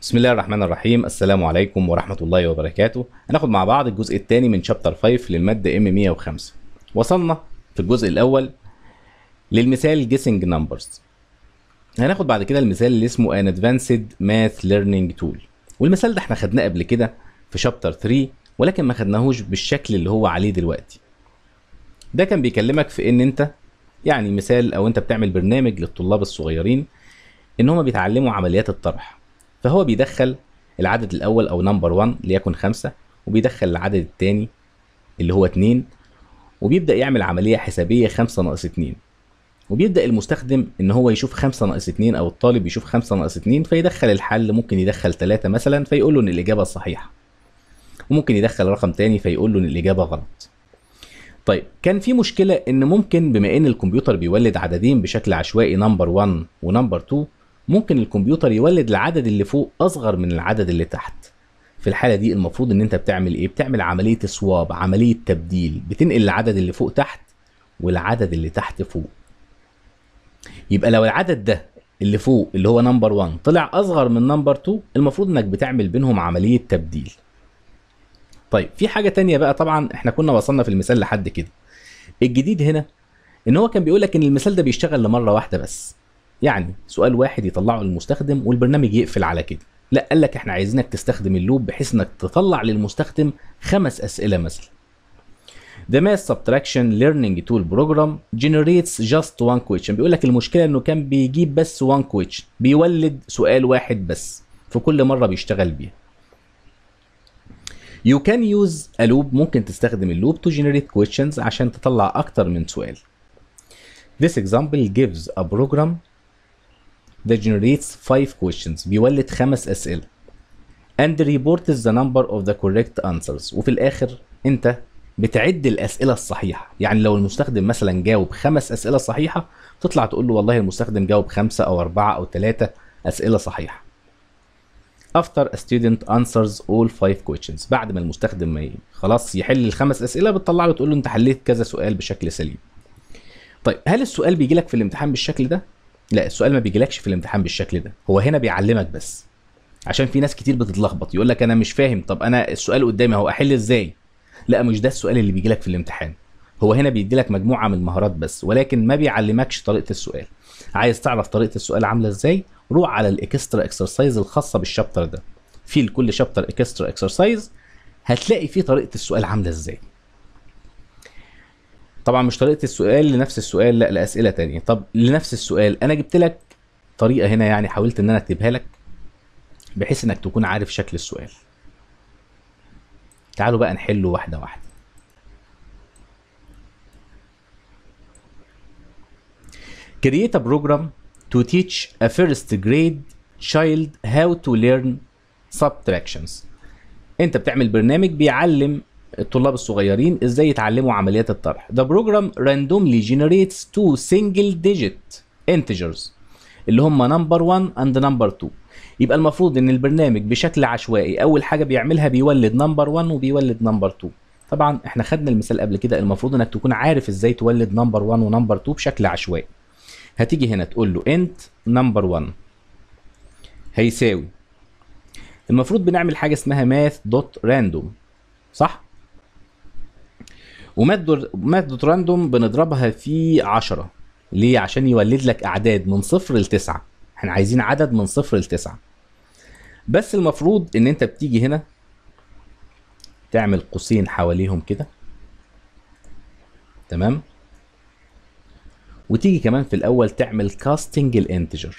بسم الله الرحمن الرحيم السلام عليكم ورحمة الله وبركاته هناخد مع بعض الجزء الثاني من شابتر 5 للمادة ام 105 وصلنا في الجزء الأول للمثال guessing numbers هناخد بعد كده المثال اللي اسمه an advanced math learning tool والمثال ده احنا خدناه قبل كده في شابتر 3 ولكن ما خدناهوش بالشكل اللي هو عليه دلوقتي ده كان بيكلمك في ان انت يعني مثال او انت بتعمل برنامج للطلاب الصغيرين ان هم بيتعلموا عمليات الطرح فهو بيدخل العدد الاول او نمبر 1 ليكن خمسة وبيدخل العدد الثاني اللي هو 2 وبيبدا يعمل عمليه حسابيه 5 ناقص 2 وبيبدا المستخدم ان هو يشوف 5 ناقص 2 او الطالب يشوف 5 ناقص 2 فيدخل الحل ممكن يدخل 3 مثلا فيقول له ان الاجابه صحيحه وممكن يدخل رقم تاني فيقول له ان الاجابه غلط طيب كان في مشكله ان ممكن بما ان الكمبيوتر بيولد عددين بشكل عشوائي نمبر 1 ونمبر 2 ممكن الكمبيوتر يولد العدد اللي فوق اصغر من العدد اللي تحت في الحاله دي المفروض ان انت بتعمل ايه بتعمل عمليه سواب عمليه تبديل بتنقل العدد اللي فوق تحت والعدد اللي تحت فوق يبقى لو العدد ده اللي فوق اللي هو نمبر 1 طلع اصغر من نمبر 2 المفروض انك بتعمل بينهم عمليه تبديل طيب في حاجه تانية بقى طبعا احنا كنا وصلنا في المثال لحد كده الجديد هنا ان هو كان بيقول لك ان المثال ده بيشتغل لمره واحده بس يعني سؤال واحد يطلعه للمستخدم والبرنامج يقفل على كده لا قال لك احنا عايزينك تستخدم اللوب بحيث انك تطلع للمستخدم خمس اسئله مثلا The Math Subtraction Learning Tool Program generates just one question بيقول لك المشكله انه كان بيجيب بس one question بيولد سؤال واحد بس في كل مره بيشتغل بيها You can use a loop ممكن تستخدم اللوب to generate questions عشان تطلع أكتر من سؤال. This example gives a program that generates five questions بيولد خمس أسئلة and reports the number of the correct answers وفي الآخر أنت بتعد الأسئلة الصحيحة يعني لو المستخدم مثلا جاوب خمس أسئلة صحيحة تطلع تقول له والله المستخدم جاوب خمسة أو أربعة أو ثلاثة أسئلة صحيحة after a student answers all five questions بعد ما المستخدم ما خلاص يحل الخمس اسئله بتطلع له تقول له انت حليت كذا سؤال بشكل سليم طيب هل السؤال بيجي لك في الامتحان بالشكل ده لا السؤال ما بيجيلكش في الامتحان بالشكل ده هو هنا بيعلمك بس عشان في ناس كتير بتتلخبط يقول لك انا مش فاهم طب انا السؤال قدامي هو احل ازاي لا مش ده السؤال اللي بيجي لك في الامتحان هو هنا بيدي لك مجموعه من المهارات بس ولكن ما بيعلمكش طريقه السؤال عايز تعرف طريقه السؤال عامله ازاي روح على الاكسترا اكسرسايز الخاصه بالشابتر ده في لكل شابتر اكسترا اكسرسايز هتلاقي فيه طريقه السؤال عامله ازاي طبعا مش طريقه السؤال لنفس السؤال لا لاسئله تانية طب لنفس السؤال انا جبت لك طريقه هنا يعني حاولت ان انا اكتبها لك بحيث انك تكون عارف شكل السؤال تعالوا بقى نحله واحده واحده create a program to teach a first grade child how to learn subtractions انت بتعمل برنامج بيعلم الطلاب الصغيرين ازاي يتعلموا عمليات الطرح the program randomly generates two single digit integers اللي هم number 1 and number 2 يبقى المفروض ان البرنامج بشكل عشوائي اول حاجه بيعملها بيولد number 1 وبيولد number 2 طبعا احنا خدنا المثال قبل كده المفروض انك تكون عارف ازاي تولد number 1 ونمبر 2 بشكل عشوائي هتيجي هنا تقول له انت نمبر 1 هيساوي المفروض بنعمل حاجه اسمها ماث دوت راندوم صح وماث دوت راندوم بنضربها في 10 ليه عشان يولد لك اعداد من صفر لتسعة احنا عايزين عدد من صفر لتسعة بس المفروض ان انت بتيجي هنا تعمل قوسين حواليهم كده تمام وتيجي كمان في الاول تعمل كاستنج الانتجر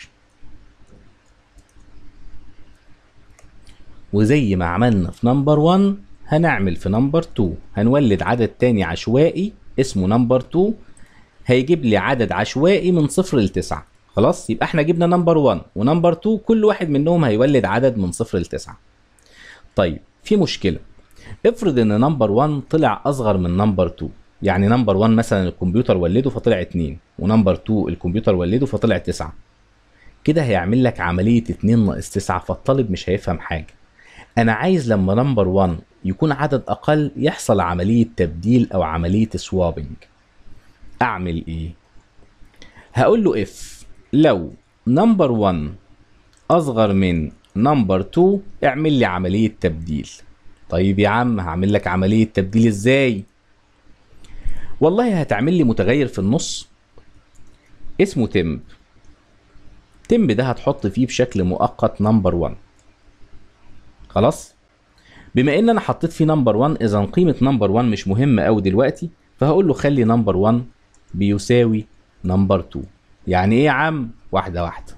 وزي ما عملنا في نمبر 1 هنعمل في نمبر 2 هنولد عدد تاني عشوائي اسمه نمبر 2 هيجيب لي عدد عشوائي من صفر لتسعة خلاص يبقى احنا جبنا نمبر 1 ونمبر 2 كل واحد منهم هيولد عدد من صفر لتسعة طيب في مشكلة افرض ان نمبر 1 طلع اصغر من نمبر 2 يعني نمبر 1 مثلا الكمبيوتر ولده فطلع 2 ونمبر 2 الكمبيوتر ولده فطلع 9 كده هيعمل لك عملية 2 ناقص 9 فالطالب مش هيفهم حاجة انا عايز لما نمبر 1 يكون عدد اقل يحصل عملية تبديل او عملية سوابنج اعمل ايه هقول له اف لو نمبر 1 اصغر من نمبر 2 اعمل لي عملية تبديل طيب يا عم هعمل لك عملية تبديل ازاي والله هتعمل لي متغير في النص اسمه تمب تمب ده هتحط فيه بشكل مؤقت نمبر 1 خلاص بما ان انا حطيت فيه نمبر 1 اذا قيمة نمبر 1 مش مهمة قوي دلوقتي فهقول له خلي نمبر 1 بيساوي نمبر 2 يعني ايه يا عم واحدة واحدة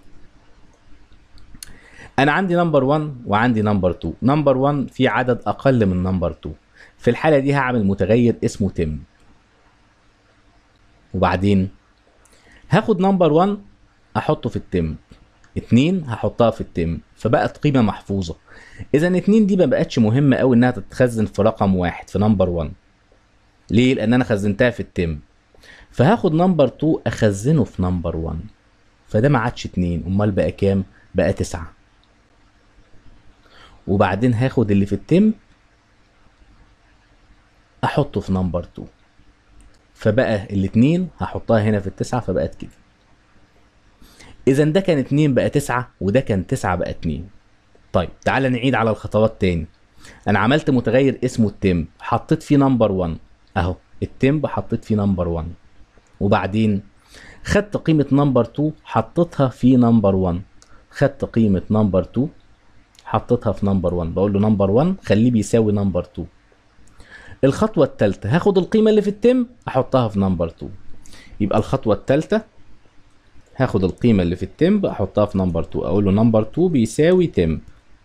انا عندي نمبر 1 وعندي نمبر 2 نمبر 1 في عدد اقل من نمبر 2 في الحالة دي هعمل متغير اسمه تم وبعدين هاخد نمبر 1 احطه في التم اتنين هحطها في التم فبقت قيمة محفوظة اذا اتنين دي ما بقتش مهمة قوي انها تتخزن في رقم واحد في نمبر 1 ليه لان انا خزنتها في التم فهاخد نمبر 2 اخزنه في نمبر 1 فده ما عادش اتنين امال بقى كام بقى تسعة وبعدين هاخد اللي في التم احطه في نمبر 2 فبقى الاتنين هحطها هنا في التسعة فبقت كده اذا ده كان اتنين بقى تسعة وده كان تسعة بقى اتنين طيب تعالى نعيد على الخطوات تاني انا عملت متغير اسمه التم حطيت فيه نمبر 1 اهو التمب حطيت فيه نمبر 1 وبعدين خدت قيمة نمبر 2 حطيتها في نمبر 1 خدت قيمة نمبر 2 حطيتها في نمبر 1 بقول له نمبر 1 خليه بيساوي نمبر 2 الخطوة الثالثة هاخد القيمة اللي في التم احطها في نمبر 2 يبقى الخطوة الثالثة هاخد القيمة اللي في التمب احطها في نمبر 2 اقول له نمبر 2 بيساوي تمب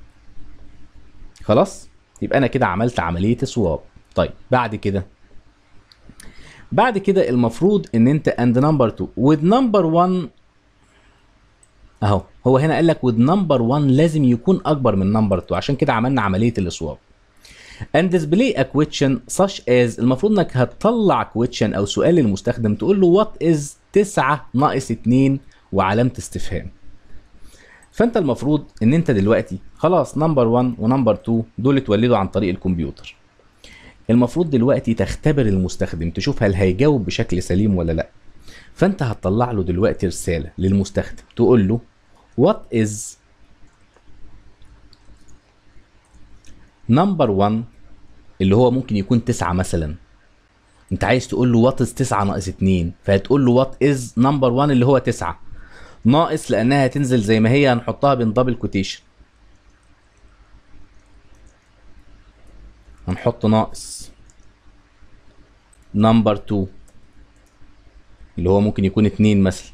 خلاص يبقى انا كده عملت عملية سواب طيب بعد كده بعد كده المفروض ان انت اند نمبر 2 with نمبر 1 اهو هو هنا قال لك with نمبر 1 لازم يكون اكبر من نمبر 2 عشان كده عملنا عمليه السواب and display a question such as المفروض انك هتطلع question او سؤال للمستخدم تقول له what is 9 ناقص 2 وعلامه استفهام فانت المفروض ان انت دلوقتي خلاص نمبر 1 ونمبر 2 دول اتولدوا عن طريق الكمبيوتر المفروض دلوقتي تختبر المستخدم تشوف هل هيجاوب بشكل سليم ولا لا فانت هتطلع له دلوقتي رساله للمستخدم تقول له what is number 1 اللي هو ممكن يكون 9 مثلا انت عايز تقول له what is 9 ناقص 2 فهتقول له what is number 1 اللي هو 9 ناقص لانها هتنزل زي ما هي هنحطها بين دبل كوتيشن هنحط ناقص نمبر 2 اللي هو ممكن يكون 2 مثلا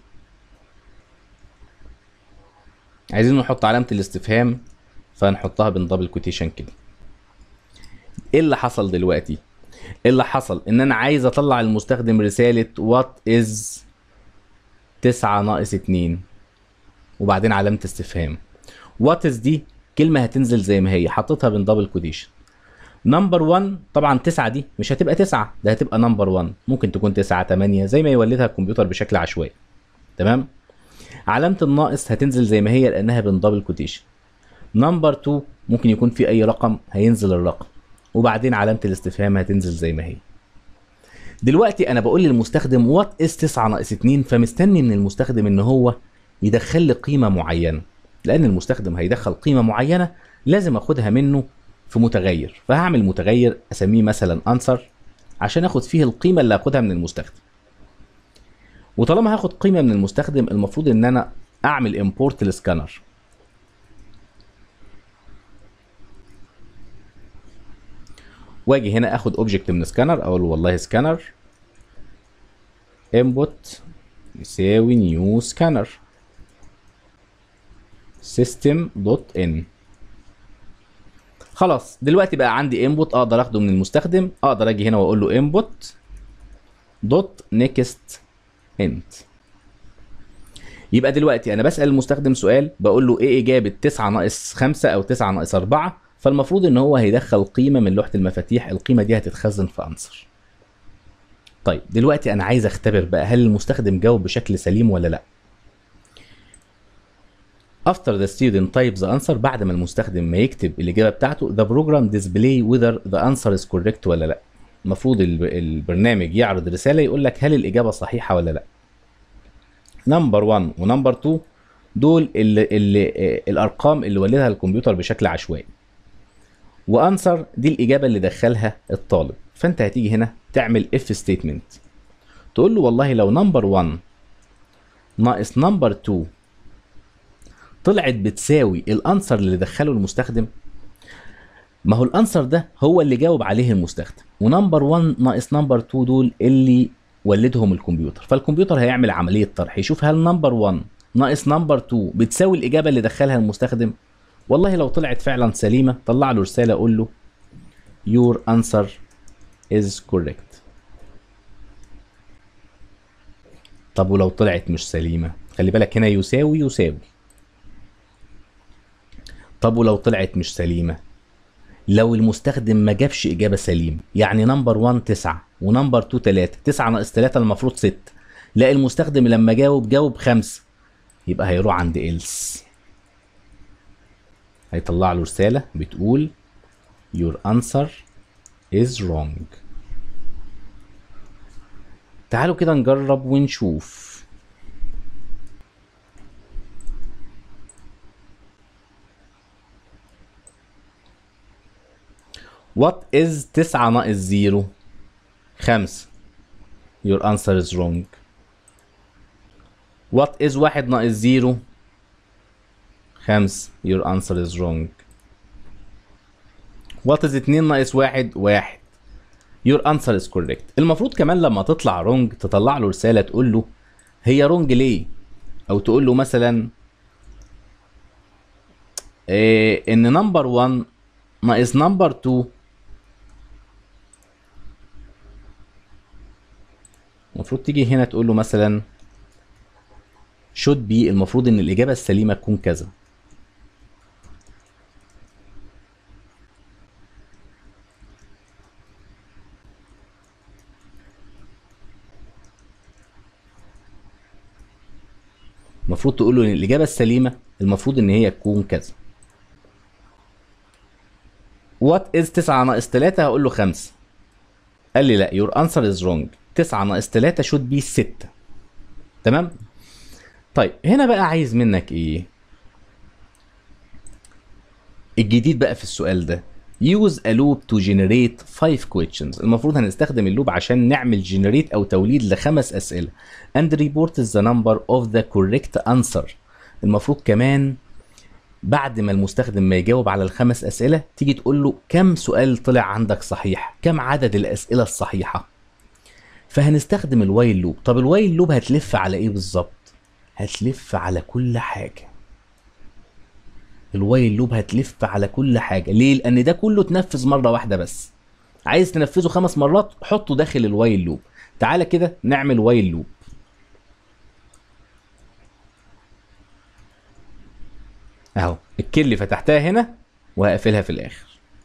عايزين نحط علامة الاستفهام فهنحطها بين دبل كوتيشن كده ايه اللي حصل دلوقتي ايه اللي حصل ان انا عايز اطلع المستخدم رسالة what is 9 ناقص 2 وبعدين علامة استفهام what is دي كلمة هتنزل زي ما هي حطيتها بين دبل كوتيشن نمبر 1 طبعا 9 دي مش هتبقى 9 ده هتبقى نمبر 1 ممكن تكون 9 8 زي ما يولدها الكمبيوتر بشكل عشوائي تمام علامة الناقص هتنزل زي ما هي لانها بين دبل كوتيشن نمبر 2 ممكن يكون في اي رقم هينزل الرقم وبعدين علامة الاستفهام هتنزل زي ما هي دلوقتي انا بقول للمستخدم وات اس 9 ناقص 2 فمستني من المستخدم ان هو يدخل لي قيمة معينة لان المستخدم هيدخل قيمة معينة لازم اخدها منه في متغير فهعمل متغير اسميه مثلا انسر عشان اخد فيه القيمة اللي هاخدها من المستخدم وطالما هاخد قيمة من المستخدم المفروض ان انا اعمل امبورت للسكانر واجي هنا اخد اوبجكت من سكانر اقول والله سكانر انبوت يساوي نيو سكانر سيستم دوت ان خلاص دلوقتي بقى عندي انبوت اقدر اخده من المستخدم اقدر اجي هنا واقول له انبوت دوت نيكست انت يبقى دلوقتي انا بسال المستخدم سؤال بقول له ايه اجابه 9 ناقص 5 او 9 ناقص 4 فالمفروض ان هو هيدخل قيمه من لوحه المفاتيح القيمه دي هتتخزن في انسر طيب دلوقتي انا عايز اختبر بقى هل المستخدم جاوب بشكل سليم ولا لا after the student types the answer بعد ما المستخدم ما يكتب الاجابه بتاعته the program display whether the answer is correct ولا لا المفروض الب- البرنامج يعرض رساله يقول لك هل الاجابه صحيحه ولا لا نمبر 1 ونمبر 2 دول اللي اللي آه، الارقام اللي ولدها الكمبيوتر بشكل عشوائي وانسر دي الاجابه اللي دخلها الطالب فانت هتيجي هنا تعمل اف ستيتمنت تقول له والله لو نمبر 1 ناقص نمبر 2 طلعت بتساوي الانسر اللي دخله المستخدم ما هو الانسر ده هو اللي جاوب عليه المستخدم ونمبر 1 ناقص نمبر 2 دول اللي ولدهم الكمبيوتر فالكمبيوتر هيعمل عمليه طرح يشوف هل نمبر 1 ناقص نمبر 2 بتساوي الاجابه اللي دخلها المستخدم والله لو طلعت فعلا سليمه طلع له رساله قول له your answer is correct طب ولو طلعت مش سليمه خلي بالك هنا يساوي يساوي طب ولو طلعت مش سليمه لو المستخدم ما جابش اجابه سليمه يعني نمبر 1 9 ونمبر 2 3 9 ناقص 3 المفروض 6 لا المستخدم لما جاوب جاوب 5 يبقى هيروح عند إلس هيطلع له رسالة بتقول your answer is wrong تعالوا كده نجرب ونشوف What is 9 ناقص 0 5 Your answer is wrong What is 1 ناقص 0 5 Your answer is wrong What is 2 ناقص 1 1 Your answer is correct المفروض كمان لما تطلع wrong تطلع له رسالة تقول له هي wrong ليه او تقول له مثلا إيه ان نمبر 1 ناقص نمبر 2 المفروض تيجي هنا تقول له مثلا should be المفروض ان الاجابه السليمه تكون كذا المفروض تقول له ان الاجابه السليمه المفروض ان هي تكون كذا وات از 9 ناقص 3 هقول له 5 قال لي لا your answer is wrong 9 ناقص 3 should be 6 تمام طيب هنا بقى عايز منك ايه الجديد بقى في السؤال ده use a loop to generate 5 questions المفروض هنستخدم اللوب عشان نعمل generate او توليد لخمس اسئله and report the number of the correct answer المفروض كمان بعد ما المستخدم ما يجاوب على الخمس اسئله تيجي تقول له كم سؤال طلع عندك صحيح كم عدد الاسئله الصحيحه فهنستخدم الوايل لوب طب الوايل لوب هتلف على ايه بالظبط هتلف على كل حاجه الوايل لوب هتلف على كل حاجه ليه لان ده كله اتنفذ مره واحده بس عايز تنفذه خمس مرات حطه داخل الوايل لوب تعالى كده نعمل وايل لوب اهو الكل فتحتها هنا وهقفلها في الاخر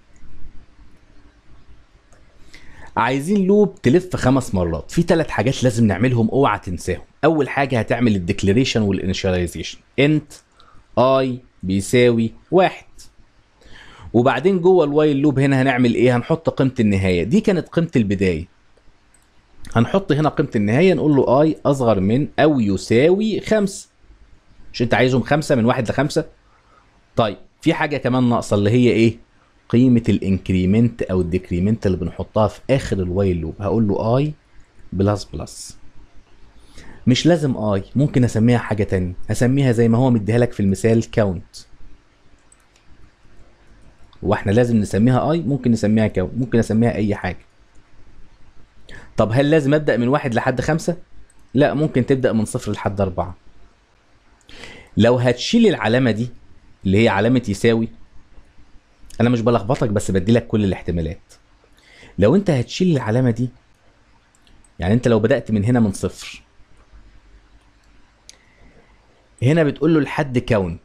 عايزين لوب تلف خمس مرات في ثلاث حاجات لازم نعملهم اوعى تنساهم اول حاجه هتعمل الديكلاريشن والانيشاليزيشن انت اي بيساوي واحد وبعدين جوه الوايل لوب هنا هنعمل ايه هنحط قيمه النهايه دي كانت قيمه البدايه هنحط هنا قيمه النهايه نقول له اي اصغر من او يساوي خمسة مش انت عايزهم خمسة من واحد لخمسة طيب في حاجه كمان ناقصه اللي هي ايه قيمه الانكريمنت او الديكريمنت اللي بنحطها في اخر الوايل لوب هقول له اي بلس بلس مش لازم اي ممكن اسميها حاجه تانية هسميها زي ما هو مديها لك في المثال كاونت واحنا لازم نسميها اي ممكن نسميها كاونت ممكن اسميها اي حاجه طب هل لازم ابدا من واحد لحد خمسة لا ممكن تبدا من صفر لحد اربعة لو هتشيل العلامه دي اللي هي علامه يساوي انا مش بلخبطك بس بدي لك كل الاحتمالات لو انت هتشيل العلامه دي يعني انت لو بدات من هنا من صفر هنا بتقول له لحد كاونت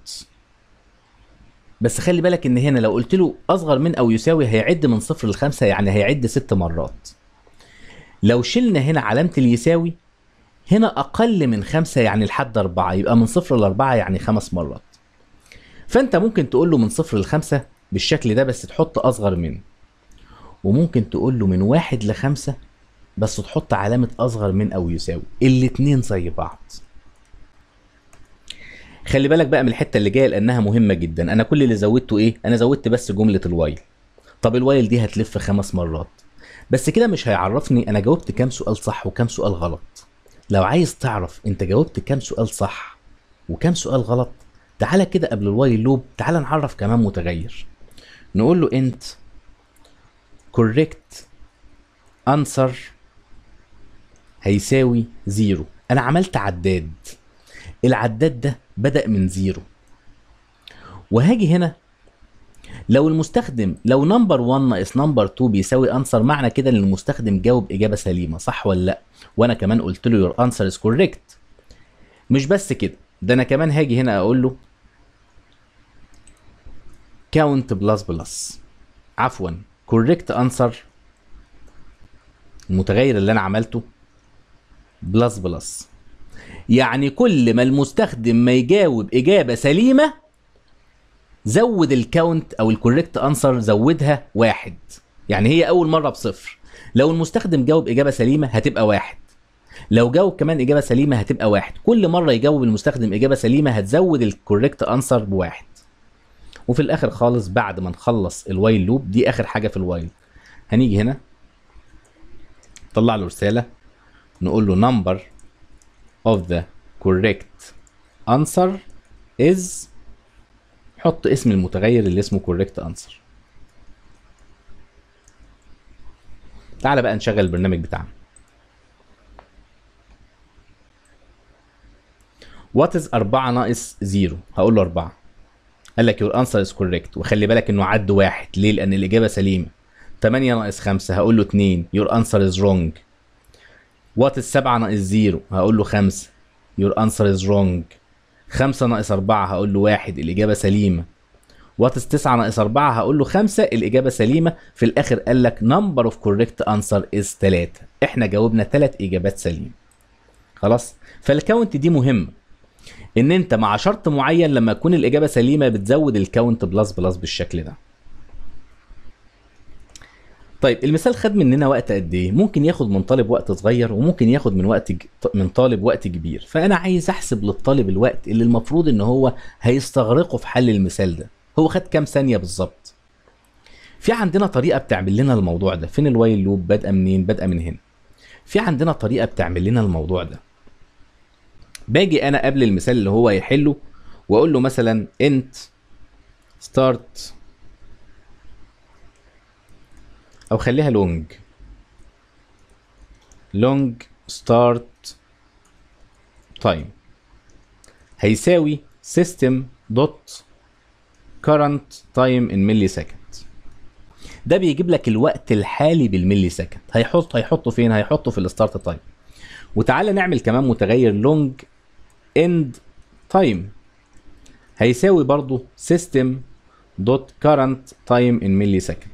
بس خلي بالك ان هنا لو قلت له اصغر من او يساوي هيعد من صفر لخمسة يعني هيعد ست مرات لو شلنا هنا علامة اليساوي هنا اقل من خمسة يعني لحد اربعة يبقى من صفر لاربعة يعني خمس مرات فانت ممكن تقول له من صفر لخمسة بالشكل ده بس تحط اصغر من وممكن تقول له من واحد لخمسة بس تحط علامة اصغر من او يساوي الاتنين زي بعض خلي بالك بقى من الحته اللي جايه لانها مهمه جدا انا كل اللي زودته ايه انا زودت بس جمله الوايل طب الوايل دي هتلف خمس مرات بس كده مش هيعرفني انا جاوبت كام سؤال صح وكام سؤال غلط لو عايز تعرف انت جاوبت كام سؤال صح وكام سؤال غلط تعالى كده قبل الوايل لوب تعالى نعرف كمان متغير نقول له انت correct answer هيساوي زيرو انا عملت عداد العداد ده بدأ من زيرو وهاجي هنا لو المستخدم لو نمبر 1 ناقص نمبر 2 بيساوي انسر معنى كده ان المستخدم جاوب اجابه سليمه صح ولا لا وانا كمان قلت له يور انسر از كوريكت مش بس كده ده انا كمان هاجي هنا اقول له كاونت بلس بلس عفوا كوريكت انسر المتغير اللي انا عملته بلس بلس يعني كل ما المستخدم ما يجاوب اجابه سليمه زود الكاونت او الكوريكت انسر زودها واحد يعني هي اول مره بصفر لو المستخدم جاوب اجابه سليمه هتبقى واحد لو جاوب كمان اجابه سليمه هتبقى واحد كل مره يجاوب المستخدم اجابه سليمه هتزود الكوريكت انسر بواحد وفي الاخر خالص بعد ما نخلص الوايل لوب دي اخر حاجه في الوايل هنيجي هنا طلع له رساله نقول له number of the correct answer is حط اسم المتغير اللي اسمه correct answer تعالى بقى نشغل البرنامج بتاعنا what is 4 ناقص 0 هقول له 4 قال لك your answer is correct وخلي بالك انه عد واحد ليه لان الاجابه سليمه 8 ناقص 5 هقول له 2 your answer is wrong what is 7 ناقص 0 هقول له 5 your answer is wrong 5 ناقص 4 هقول له 1 الاجابه سليمه what is 9 ناقص 4 هقول له 5 الاجابه سليمه في الاخر قال لك number of correct answer is 3 احنا جاوبنا 3 اجابات سليمه خلاص فالكاونت دي مهمه ان انت مع شرط معين لما تكون الاجابه سليمه بتزود الكاونت بلس بلس بالشكل ده طيب المثال خد مننا وقت قد ايه ممكن ياخد من طالب وقت صغير وممكن ياخد من وقت ج... من طالب وقت كبير فانا عايز احسب للطالب الوقت اللي المفروض ان هو هيستغرقه في حل المثال ده هو خد كام ثانيه بالظبط في عندنا طريقه بتعمل لنا الموضوع ده فين الوايل لوب بادئه منين بادئه من هنا في عندنا طريقه بتعمل لنا الموضوع ده باجي انا قبل المثال اللي هو يحله واقول له مثلا انت ستارت او خليها لونج لونج ستارت تايم هيساوي system دوت current time in ملي سكند ده بيجيب لك الوقت الحالي بالملي سكند هيحط هيحطه فين هيحطه في الستارت تايم وتعالى نعمل كمان متغير لونج اند تايم هيساوي برضو system دوت current time in ملي سكند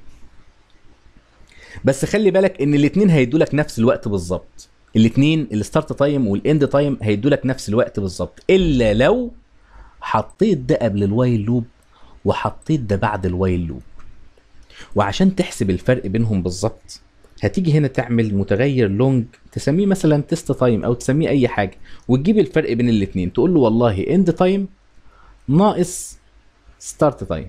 بس خلي بالك ان الاثنين هيدوا لك نفس الوقت بالظبط الاثنين الستارت تايم والاند تايم هيدوا لك نفس الوقت بالظبط الا لو حطيت ده قبل الوايل لوب وحطيت ده بعد الوايل لوب وعشان تحسب الفرق بينهم بالظبط هتيجي هنا تعمل متغير لونج تسميه مثلا تيست تايم او تسميه اي حاجه وتجيب الفرق بين الاثنين تقول له والله اند تايم ناقص ستارت تايم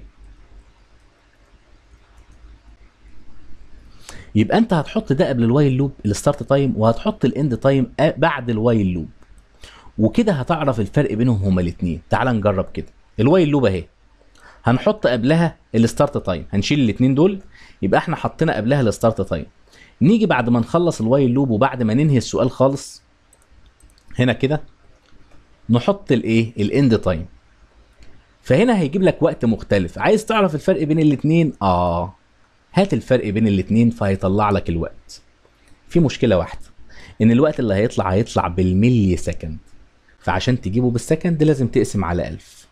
يبقى انت هتحط ده قبل الوايل لوب الستارت تايم وهتحط الاند تايم بعد الوايل لوب وكده هتعرف الفرق بينهم هما الاثنين تعال نجرب كده الوايل لوب اهي هنحط قبلها الستارت تايم هنشيل الاثنين دول يبقى احنا حطينا قبلها الستارت تايم نيجي بعد ما نخلص الوايل لوب وبعد ما ننهي السؤال خالص هنا كده نحط الايه الاند تايم فهنا هيجيب لك وقت مختلف عايز تعرف الفرق بين الاثنين اه هات الفرق بين الاثنين فهيطلع لك الوقت في مشكلة واحدة ان الوقت اللي هيطلع هيطلع بالملي سكند فعشان تجيبه بالسكند لازم تقسم على ألف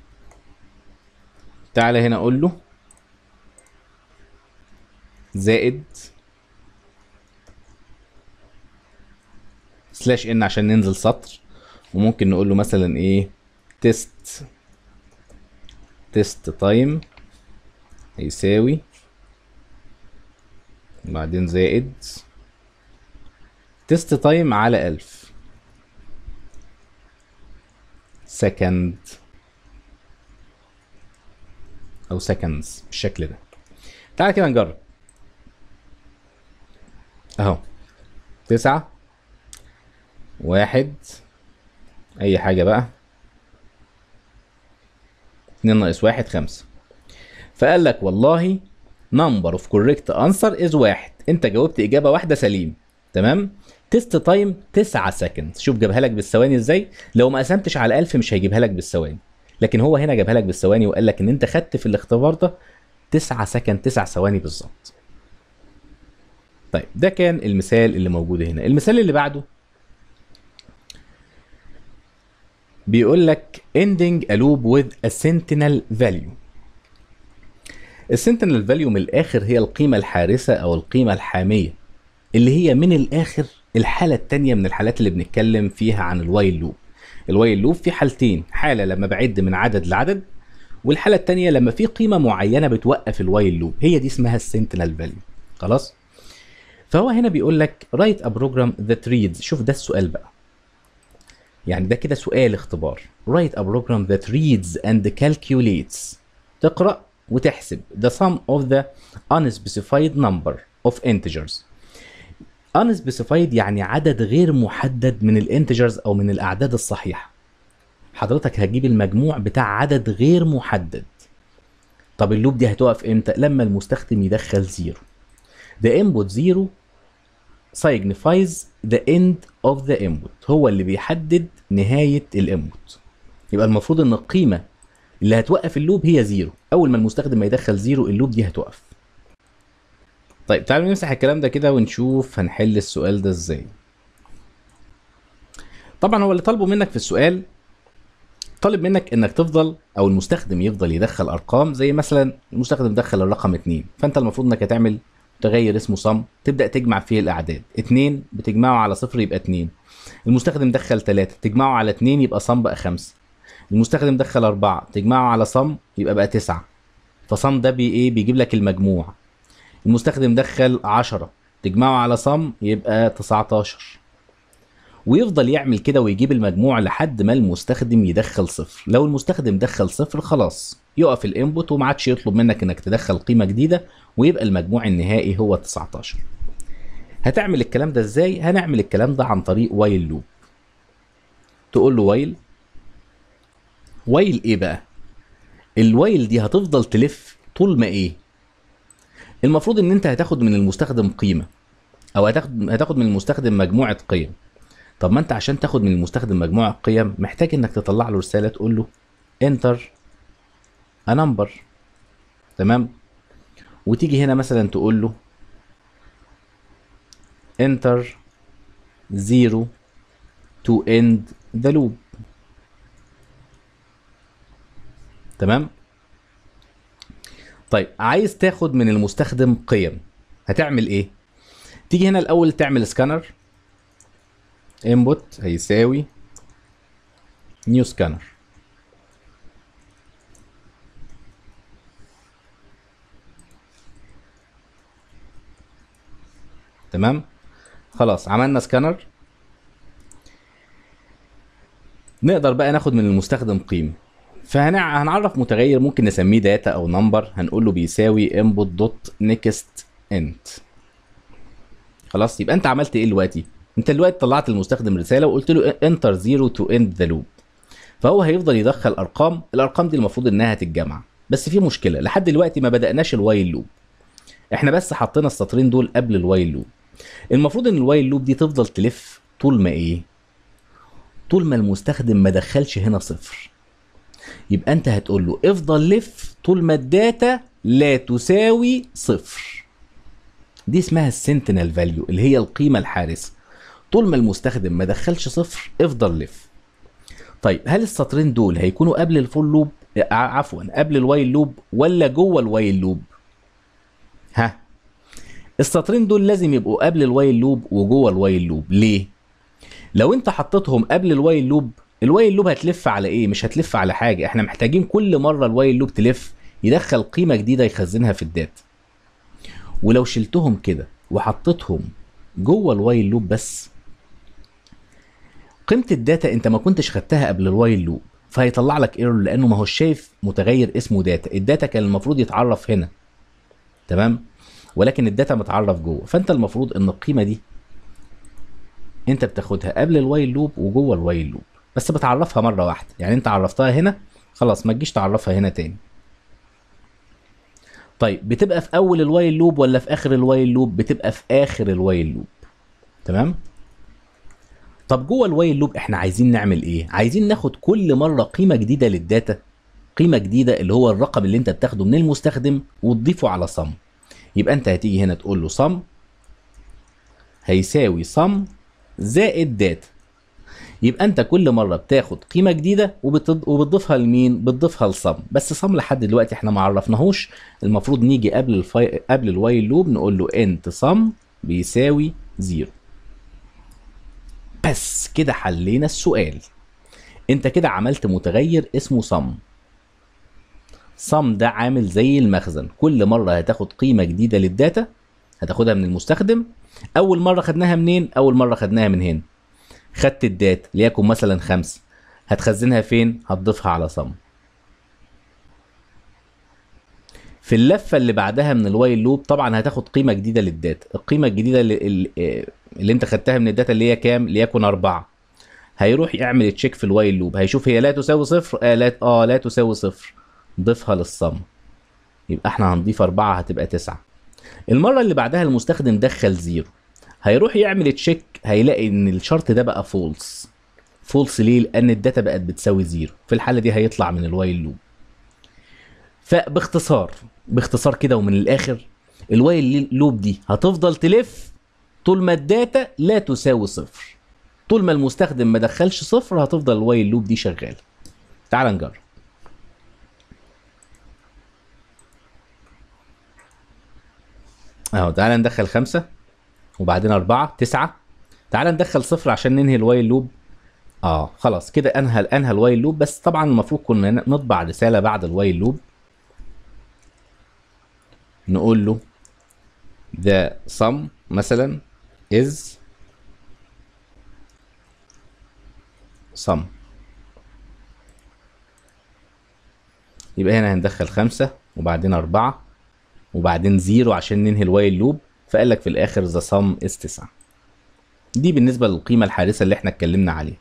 تعالى هنا اقول له زائد سلاش ان عشان ننزل سطر وممكن نقول له مثلا ايه تيست تيست تايم هيساوي بعدين زائد تيست تايم على ألف سكند او seconds بالشكل ده تعال كده نجرب اهو تسعة واحد اي حاجة بقى اتنين ناقص واحد خمسة فقال لك والله number of correct answer is واحد انت جاوبت اجابة واحدة سليم تمام تيست تايم 9 سكند شوف جابها لك بالثواني ازاي لو ما قسمتش على 1000 مش هيجيبها لك بالثواني لكن هو هنا جابها لك بالثواني وقال لك ان انت خدت في الاختبار ده 9 سكند 9 ثواني بالظبط طيب ده كان المثال اللي موجود هنا المثال اللي بعده بيقول لك ending a loop with a sentinel value السنتينل فاليو من الاخر هي القيمه الحارسه او القيمه الحاميه اللي هي من الاخر الحاله الثانيه من الحالات اللي بنتكلم فيها عن الوايل لوب الوايل لوب في حالتين حاله لما بعد من عدد لعدد والحاله الثانيه لما في قيمه معينه بتوقف الوايل لوب هي دي اسمها السنتينل فاليو خلاص فهو هنا بيقول لك write a program that reads شوف ده السؤال بقى يعني ده كده سؤال اختبار write a program that reads and calculates تقرأ وتحسب the sum of the unspecified number of integers unspecified يعني عدد غير محدد من الانتجرز او من الاعداد الصحيحه حضرتك هتجيب المجموع بتاع عدد غير محدد طب اللوب دي هتقف امتى لما المستخدم يدخل زيرو the input zero signifies the end of the input هو اللي بيحدد نهايه الانبوت يبقى المفروض ان القيمه اللي هتوقف اللوب هي زيرو اول ما المستخدم ما يدخل زيرو اللوب دي هتوقف طيب تعالوا نمسح الكلام ده كده ونشوف هنحل السؤال ده ازاي طبعا هو اللي طالبه منك في السؤال طالب منك انك تفضل او المستخدم يفضل يدخل ارقام زي مثلا المستخدم دخل الرقم 2 فانت المفروض انك هتعمل متغير اسمه صم تبدا تجمع فيه الاعداد 2 بتجمعه على صفر يبقى 2 المستخدم دخل 3 تجمعه على 2 يبقى صم بقى 5 المستخدم دخل 4 تجمعه على صم يبقى بقى 9 فصم ده بي ايه بيجيب لك المجموع المستخدم دخل 10 تجمعه على صم يبقى 19 ويفضل يعمل كده ويجيب المجموع لحد ما المستخدم يدخل صفر لو المستخدم دخل صفر خلاص يقف الانبوت وما عادش يطلب منك انك تدخل قيمه جديده ويبقى المجموع النهائي هو 19 هتعمل الكلام ده ازاي هنعمل الكلام ده عن طريق وايل لوب تقول له وايل وايل ايه بقى الوايل دي هتفضل تلف طول ما ايه المفروض ان انت هتاخد من المستخدم قيمه او هتاخد هتاخد من المستخدم مجموعه قيم طب ما انت عشان تاخد من المستخدم مجموعه قيم محتاج انك تطلع له رساله تقول له enter a number تمام وتيجي هنا مثلا تقول له enter zero to end the loop تمام طيب عايز تاخد من المستخدم قيم هتعمل ايه تيجي هنا الاول تعمل سكانر input هيساوي new scanner تمام خلاص عملنا سكانر نقدر بقى ناخد من المستخدم قيمه فهنعرف متغير ممكن نسميه داتا او نمبر هنقول له بيساوي input دوت نيكست انت خلاص يبقى انت عملت ايه دلوقتي انت دلوقتي طلعت المستخدم رساله وقلت له انتر زيرو تو اند ذا لوب فهو هيفضل يدخل ارقام الارقام دي المفروض انها تتجمع بس في مشكله لحد دلوقتي ما بداناش الوايل لوب احنا بس حطينا السطرين دول قبل الوايل لوب المفروض ان الوايل لوب دي تفضل تلف طول ما ايه طول ما المستخدم ما دخلش هنا صفر يبقى انت هتقول له افضل لف طول ما الداتا لا تساوي صفر دي اسمها السنتينل فاليو اللي هي القيمه الحارسه طول ما المستخدم ما دخلش صفر افضل لف طيب هل السطرين دول هيكونوا قبل الفول لوب عفوا قبل الوايل لوب ولا جوه الوايل لوب ها السطرين دول لازم يبقوا قبل الوايل لوب وجوه الوايل لوب ليه لو انت حطيتهم قبل الوايل لوب الوايل لوب هتلف على ايه مش هتلف على حاجه احنا محتاجين كل مره الوايل لوب تلف يدخل قيمه جديده يخزنها في الداتا ولو شلتهم كده وحطيتهم جوه الوايل لوب بس قيمه الداتا انت ما كنتش خدتها قبل الوايل لوب فهيطلع لك ايرور لانه ما هو شايف متغير اسمه داتا الداتا كان المفروض يتعرف هنا تمام ولكن الداتا متعرف جوه فانت المفروض ان القيمه دي انت بتاخدها قبل الوايل لوب وجوه الوايل لوب بس بتعرفها مره واحده يعني انت عرفتها هنا خلاص ما تجيش تعرفها هنا تاني طيب بتبقى في اول الوايل لوب ولا في اخر الوايل لوب بتبقى في اخر الوايل لوب تمام طب جوه الوايل لوب احنا عايزين نعمل ايه عايزين ناخد كل مره قيمه جديده للداتا قيمه جديده اللي هو الرقم اللي انت بتاخده من المستخدم وتضيفه على صم يبقى انت هتيجي هنا تقول له صم هيساوي صم زائد داتا يبقى انت كل مره بتاخد قيمه جديده وبتض... وبتضيفها لمين بتضيفها لصم بس صم لحد دلوقتي احنا ما عرفناهوش المفروض نيجي قبل الفاي... قبل الوايل لوب نقول له انت صم بيساوي زيرو بس كده حلينا السؤال انت كده عملت متغير اسمه صم صم ده عامل زي المخزن كل مره هتاخد قيمه جديده للداتا هتاخدها من المستخدم اول مره خدناها منين اول مره خدناها من هنا خدت الداتا ليكن مثلا خمسة هتخزنها فين هتضيفها على صم في اللفة اللي بعدها من الوايل لوب طبعا هتاخد قيمة جديدة للداتا القيمة الجديدة اللي, اللي, اللي انت خدتها من الداتا اللي هي كام ليكن أربعة هيروح يعمل تشيك في الوايل لوب هيشوف هي لا تساوي صفر آه لا, آه لا تساوي صفر ضيفها للصم يبقى احنا هنضيف أربعة هتبقى تسعة المرة اللي بعدها المستخدم دخل زيرو هيروح يعمل تشيك هيلاقي ان الشرط ده بقى فولس فولس ليه لان الداتا بقت بتساوي زيرو في الحاله دي هيطلع من الوايل لوب فباختصار باختصار كده ومن الاخر الوايل لوب دي هتفضل تلف طول ما الداتا لا تساوي صفر طول ما المستخدم ما دخلش صفر هتفضل الوايل لوب دي شغاله تعال نجرب اهو تعال ندخل خمسة وبعدين أربعة تسعة تعال ندخل صفر عشان ننهي الوايل لوب اه خلاص كده انهى انهى الوايل لوب بس طبعا المفروض كنا نطبع رسالة بعد الوايل لوب نقول له the sum مثلا is sum يبقى هنا هندخل خمسة وبعدين أربعة وبعدين زيرو عشان ننهي الوايل لوب فقال لك في الآخر the sum is تسعة دي بالنسبة للقيمة الحارسة اللي احنا اتكلمنا عليها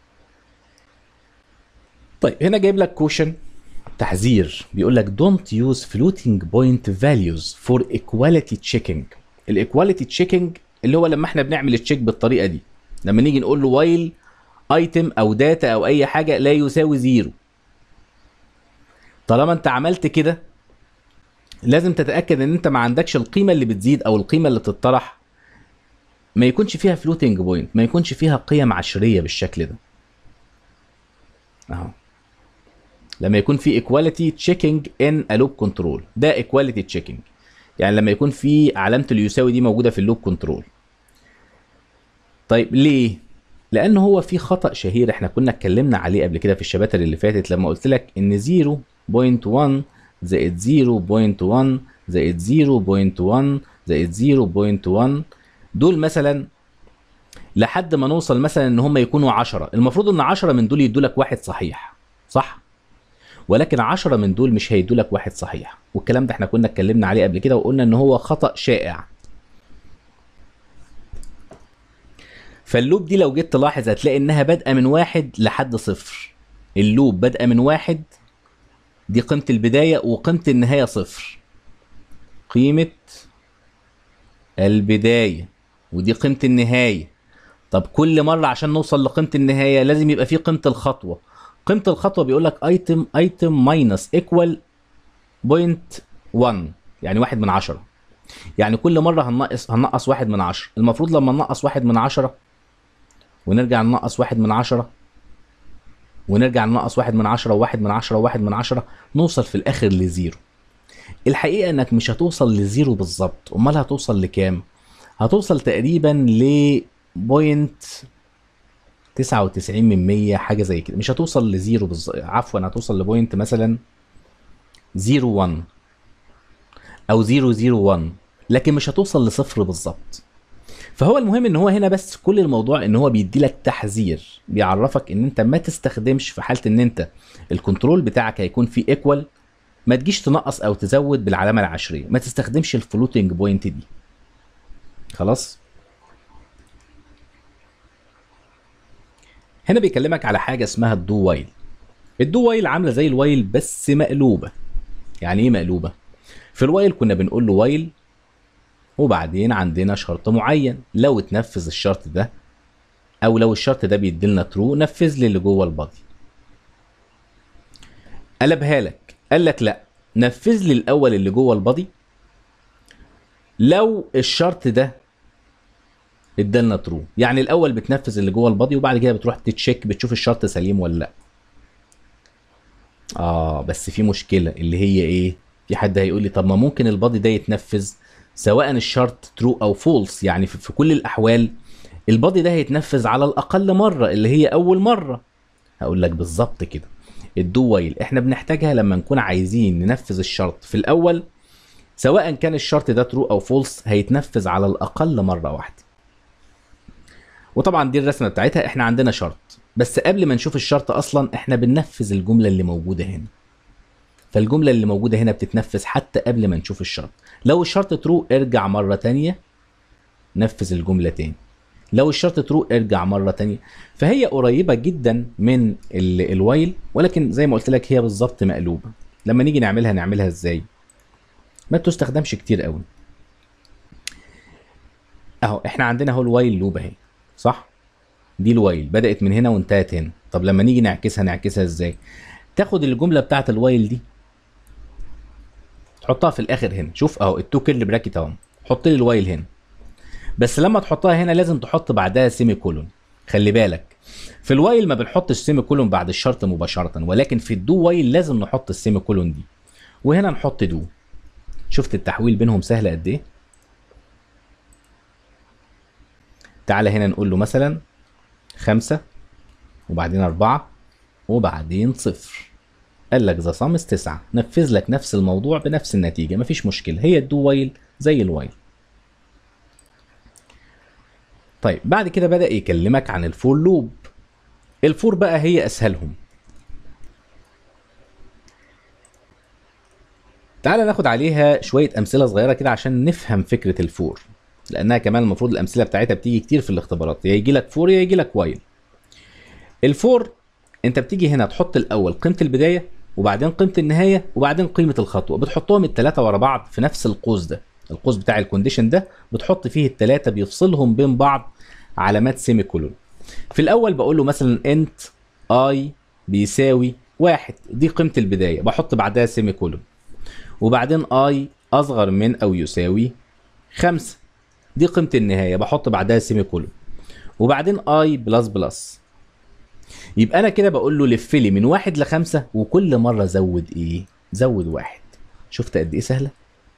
طيب هنا جايب لك كوشن تحذير بيقول لك don't use floating point values for equality checking الايكواليتي تشيكنج اللي هو لما احنا بنعمل التشيك بالطريقه دي لما نيجي نقول له وايل ايتم او داتا او اي حاجه لا يساوي زيرو طالما انت عملت كده لازم تتاكد ان انت ما عندكش القيمه اللي بتزيد او القيمه اللي بتطرح ما يكونش فيها فلوتنج بوينت ما يكونش فيها قيم عشريه بالشكل ده اهو لما يكون في equality checking in a loop control ده equality checking يعني لما يكون في علامه اليساوي دي موجوده في اللوب كنترول طيب ليه لان هو في خطا شهير احنا كنا اتكلمنا عليه قبل كده في الشباتر اللي فاتت لما قلت لك ان 0.1 زائد 0.1 زائد 0.1 زائد 0.1 دول مثلا لحد ما نوصل مثلا ان هم يكونوا 10 المفروض ان 10 من دول يدوا لك واحد صحيح صح ولكن 10 من دول مش هيدوا لك واحد صحيح والكلام ده احنا كنا اتكلمنا عليه قبل كده وقلنا ان هو خطا شائع فاللوب دي لو جيت تلاحظ هتلاقي انها بادئه من واحد لحد صفر اللوب بادئه من واحد دي قيمه البدايه وقيمه النهايه صفر قيمه البدايه ودي قيمه النهايه طب كل مره عشان نوصل لقيمه النهايه لازم يبقى في قيمه الخطوه قيمه الخطوه بيقول لك ايتم ايتم ماينس ايكوال بوينت 1 يعني واحد من عشرة يعني كل مرة هننقص هننقص واحد من عشرة المفروض لما ننقص واحد من عشرة ونرجع ننقص واحد من عشرة ونرجع ننقص واحد من عشرة وواحد من عشرة وواحد من عشرة نوصل في الآخر لزيرو الحقيقة انك مش هتوصل لزيرو بالظبط امال هتوصل لكام هتوصل تقريبا ل بوينت تسعة وتسعين من مية حاجة زي كده مش هتوصل لزيرو بالظبط عفوا هتوصل لبوينت مثلا زيرو وان او زيرو زيرو وان لكن مش هتوصل لصفر بالظبط فهو المهم ان هو هنا بس كل الموضوع ان هو بيدي لك تحذير بيعرفك ان انت ما تستخدمش في حاله ان انت الكنترول بتاعك هيكون فيه ايكوال ما تجيش تنقص او تزود بالعلامه العشريه ما تستخدمش الفلوتنج بوينت دي خلاص هنا بيكلمك على حاجه اسمها الدو وايل الدو وايل عامله زي الوايل بس مقلوبه يعني ايه مقلوبه في الوايل كنا بنقول له وايل وبعدين عندنا شرط معين لو اتنفذ الشرط ده او لو الشرط ده بيديلنا ترو نفذ لي اللي جوه البادي قلبها لك قال لك لا نفذ لي الاول اللي جوه البادي لو الشرط ده ادالنا ترو يعني الاول بتنفذ اللي جوه البادي وبعد كده بتروح تتشيك بتشوف الشرط سليم ولا لا اه بس في مشكله اللي هي ايه في حد هيقول لي طب ما ممكن البادي ده يتنفذ سواء الشرط ترو او فولس يعني في, في كل الاحوال البادي ده هيتنفذ على الاقل مره اللي هي اول مره هقول لك بالظبط كده الدو وايل احنا بنحتاجها لما نكون عايزين ننفذ الشرط في الاول سواء كان الشرط ده ترو او فولس هيتنفذ على الاقل مره واحده وطبعا دي الرسمه بتاعتها احنا عندنا شرط بس قبل ما نشوف الشرط اصلا احنا بننفذ الجمله اللي موجوده هنا فالجمله اللي موجوده هنا بتتنفذ حتى قبل ما نشوف الشرط لو الشرط ترو ارجع مره تانية نفذ الجمله تاني لو الشرط ترو ارجع مره تانية فهي قريبه جدا من ال- الوايل ولكن زي ما قلت لك هي بالظبط مقلوبه لما نيجي نعملها نعملها ازاي ما بتستخدمش كتير قوي اهو احنا عندنا اهو الوايل لوب اهي صح دي الوايل بدات من هنا وانتهت هنا طب لما نيجي نعكسها نعكسها ازاي تاخد الجمله بتاعت الوايل دي تحطها في الاخر هنا شوف اهو التو كيرل براكت اهو حط لي الوايل هنا بس لما تحطها هنا لازم تحط بعدها سيمي كولون خلي بالك في الوايل ما بنحطش سيمي كولون بعد الشرط مباشره ولكن في الدو وايل لازم نحط السيمي كولون دي وهنا نحط دو شفت التحويل بينهم سهل قد ايه تعالى هنا نقول له مثلا خمسة وبعدين أربعة وبعدين صفر قال لك ذا صامس تسعة نفذ لك نفس الموضوع بنفس النتيجة مفيش مشكلة هي الدو وايل زي الوايل طيب بعد كده بدأ يكلمك عن الفور لوب الفور بقى هي أسهلهم تعالى ناخد عليها شوية أمثلة صغيرة كده عشان نفهم فكرة الفور لأنها كمان المفروض الأمثلة بتاعتها بتيجي كتير في الاختبارات يا يجي لك فور يا يجي لك وايل الفور انت بتيجي هنا تحط الاول قيمه البدايه وبعدين قيمه النهايه وبعدين قيمه الخطوه بتحطهم الثلاثه ورا بعض في نفس القوس ده القوس بتاع الكونديشن ده بتحط فيه الثلاثه بيفصلهم بين بعض علامات سيمي كولون في الاول بقول له مثلا انت اي بيساوي واحد دي قيمه البدايه بحط بعدها سيمي كولون وبعدين اي اصغر من او يساوي خمسة دي قيمه النهايه بحط بعدها سيمي كولون وبعدين اي بلس بلس يبقى انا كده بقول له لف لي من واحد لخمسة وكل مرة زود ايه زود واحد شفت قد ايه سهلة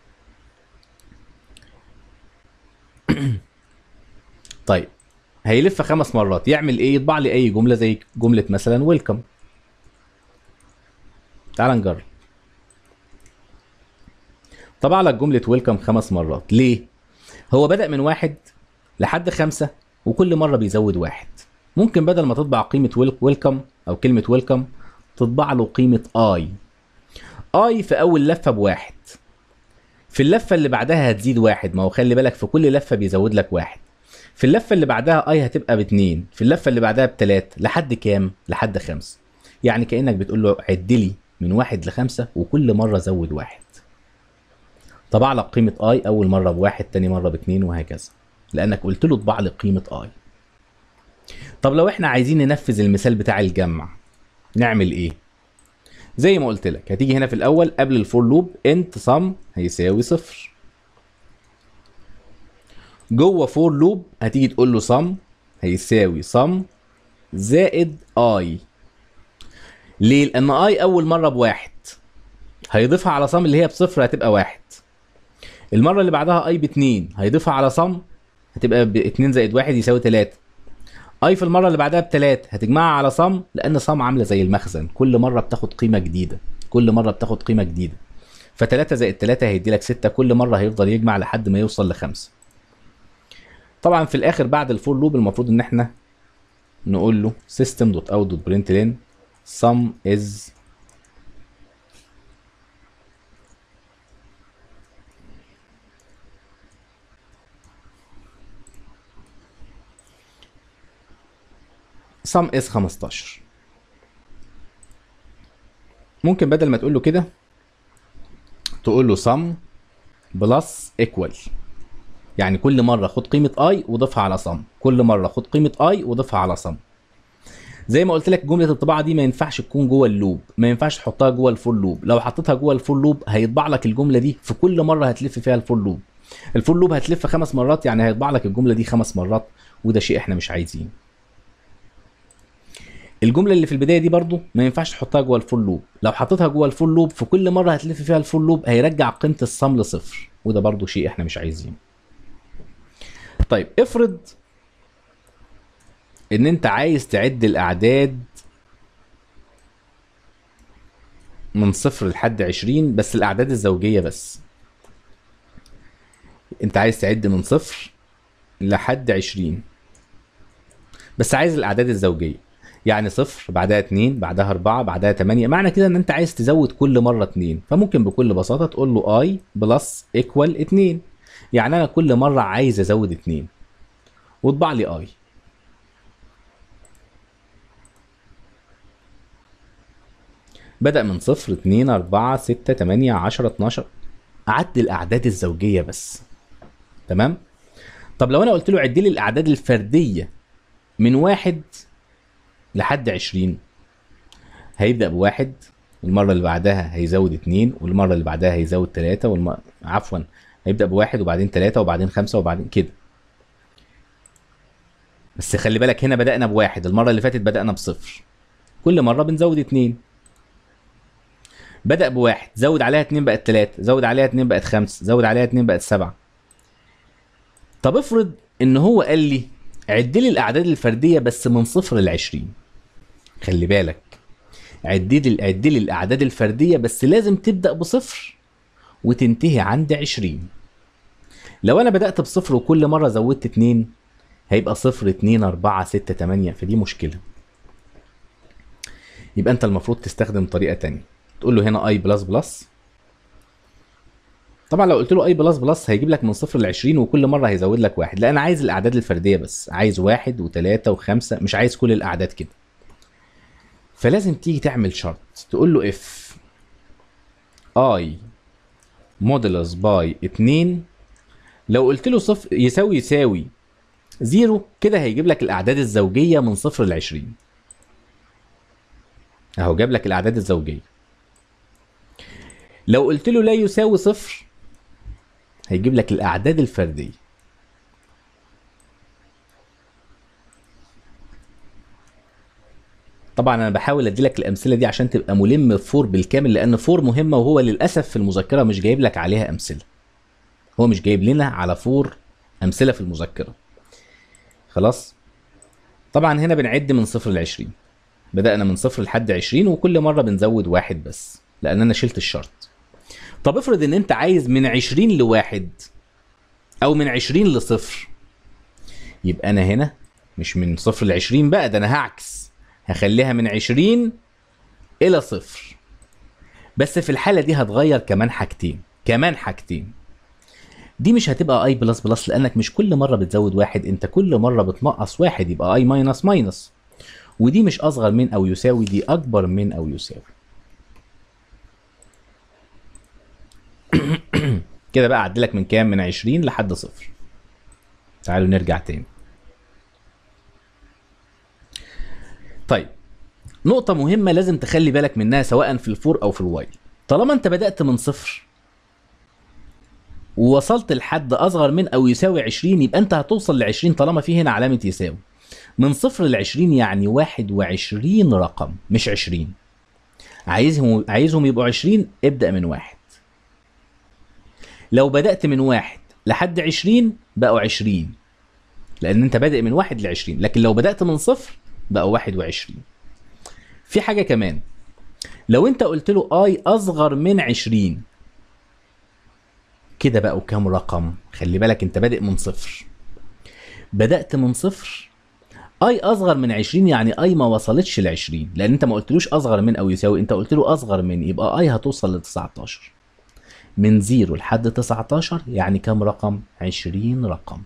طيب هيلف خمس مرات يعمل ايه يطبع لي اي جملة زي جملة مثلا ويلكم تعال نجرب طبع لك جملة ويلكم خمس مرات ليه هو بدأ من واحد لحد خمسة وكل مرة بيزود واحد ممكن بدل ما تطبع قيمة ويلكم أو كلمة ويلكم تطبع له قيمة اي اي في أول لفة بواحد في اللفة اللي بعدها هتزيد واحد ما هو خلي بالك في كل لفة بيزود لك واحد في اللفة اللي بعدها اي هتبقى باتنين في اللفة اللي بعدها بتلات لحد كام؟ لحد خمسة يعني كأنك بتقول له عد لي من واحد لخمسة وكل مرة زود واحد طبع لك قيمة اي أول مرة بواحد تاني مرة باتنين وهكذا لأنك قلت له اطبع لي قيمة اي طب لو احنا عايزين ننفذ المثال بتاع الجمع نعمل ايه زي ما قلت لك هتيجي هنا في الاول قبل الفور لوب انت صم هيساوي صفر جوه فور لوب هتيجي تقول له صم هيساوي صم زائد اي ليه لان اي اول مره بواحد هيضيفها على صم اللي هي بصفر هتبقى واحد المره اللي بعدها اي باتنين هيضيفها على صم هتبقى باتنين زائد واحد يساوي تلاتة اي في المره اللي بعدها بتلات هتجمعها على صم لان صم عامله زي المخزن كل مره بتاخد قيمه جديده كل مره بتاخد قيمه جديده ف3 زائد 3 هيدي لك 6 كل مره هيفضل يجمع لحد ما يوصل لخمسة طبعا في الاخر بعد الفور لوب المفروض ان احنا نقول له system.out.println sum is sum is 15 ممكن بدل ما تقول له كده تقول له sum بلس equal يعني كل مره خد قيمه اي وضيفها على sum كل مره خد قيمه اي وضيفها على sum زي ما قلت لك جمله الطباعه دي ما ينفعش تكون جوه اللوب ما ينفعش تحطها جوه الفور لوب لو حطيتها جوه الفور لوب هيطبع لك الجمله دي في كل مره هتلف فيها الفور لوب الفور لوب هتلف خمس مرات يعني هيطبع لك الجمله دي خمس مرات وده شيء احنا مش عايزينه الجمله اللي في البدايه دي برضو ما ينفعش تحطها جوه الفور لوب لو حطيتها جوه الفور لوب في كل مره هتلف فيها الفور لوب هيرجع قيمه الصم لصفر وده برضو شيء احنا مش عايزينه طيب افرض ان انت عايز تعد الاعداد من صفر لحد عشرين بس الاعداد الزوجيه بس انت عايز تعد من صفر لحد عشرين بس عايز الاعداد الزوجيه يعني صفر بعدها اتنين بعدها اربعة بعدها تمانية معنى كده ان انت عايز تزود كل مرة اتنين فممكن بكل بساطة تقول له اي بلس ايكوال اتنين يعني انا كل مرة عايز ازود اتنين واطبع لي اي بدأ من صفر اتنين اربعة ستة تمانية عشرة اتناشر عد الاعداد الزوجية بس تمام طب لو انا قلت له عد لي الاعداد الفردية من واحد لحد عشرين هيبدأ بواحد المرة اللي بعدها هيزود اتنين والمرة اللي بعدها هيزود تلاتة والم... عفوا هيبدأ بواحد وبعدين تلاتة وبعدين خمسة وبعدين كده بس خلي بالك هنا بدأنا بواحد المرة اللي فاتت بدأنا بصفر كل مرة بنزود اتنين بدأ بواحد زود عليها اتنين بقت تلاتة زود عليها اتنين بقت خمسة زود عليها اتنين بقت سبعة طب افرض ان هو قال لي عد لي الاعداد الفرديه بس من صفر ل 20 خلي بالك عد لي عد لي الاعداد الفرديه بس لازم تبدا بصفر وتنتهي عند 20 لو انا بدات بصفر وكل مره زودت اتنين هيبقى صفر اتنين اربعة ستة تمانية فدي مشكلة يبقى انت المفروض تستخدم طريقة تانية تقول له هنا اي بلس بلس طبعا لو قلت له اي بلس بلس هيجيب لك من صفر ل 20 وكل مره هيزود لك واحد لا انا عايز الاعداد الفرديه بس عايز واحد وثلاثه وخمسه مش عايز كل الاعداد كده فلازم تيجي تعمل شرط تقول له اف اي مودولس باي 2 لو قلت له صفر يساوي يساوي زيرو كده هيجيب لك الاعداد الزوجيه من صفر ل 20 اهو جاب لك الاعداد الزوجيه لو قلت له لا يساوي صفر هيجيب لك الاعداد الفرديه طبعا انا بحاول ادي لك الامثله دي عشان تبقى ملم فور بالكامل لان فور مهمه وهو للاسف في المذكره مش جايب لك عليها امثله هو مش جايب لنا على فور امثله في المذكره خلاص طبعا هنا بنعد من صفر ل 20 بدأنا من صفر لحد 20 وكل مرة بنزود واحد بس لأن أنا شلت الشرط طب افرض إن أنت عايز من 20 لواحد أو من 20 لصفر يبقى أنا هنا مش من صفر ل 20 بقى ده أنا هعكس هخليها من 20 إلى صفر بس في الحالة دي هتغير كمان حاجتين كمان حاجتين دي مش هتبقى اي بلس بلس لانك مش كل مره بتزود واحد انت كل مره بتنقص واحد يبقى اي ماينس ماينس ودي مش اصغر من او يساوي دي اكبر من او يساوي كده بقى اعدلك من كام من 20 لحد صفر تعالوا نرجع تاني طيب نقطة مهمة لازم تخلي بالك منها سواء في الفور أو في الوايل طالما أنت بدأت من صفر ووصلت لحد أصغر من أو يساوي 20 يبقى أنت هتوصل ل 20 طالما في هنا علامة يساوي من صفر ل 20 يعني 21 رقم مش 20 عايزهم عايزهم يبقوا 20 ابدأ من واحد لو بدأت من واحد لحد 20 بقوا 20 لأن أنت بادئ من واحد ل 20 لكن لو بدأت من صفر بقوا 21 في حاجة كمان لو أنت قلت له اي أصغر من 20 كده بقوا كام رقم خلي بالك أنت بادئ من صفر بدات من صفر اي اصغر من 20 يعني اي ما وصلتش ل 20 لان انت ما قلتلوش اصغر من او يساوي انت قلت له اصغر من يبقى اي هتوصل ل 19 من 0 لحد 19 يعني كام رقم 20 رقم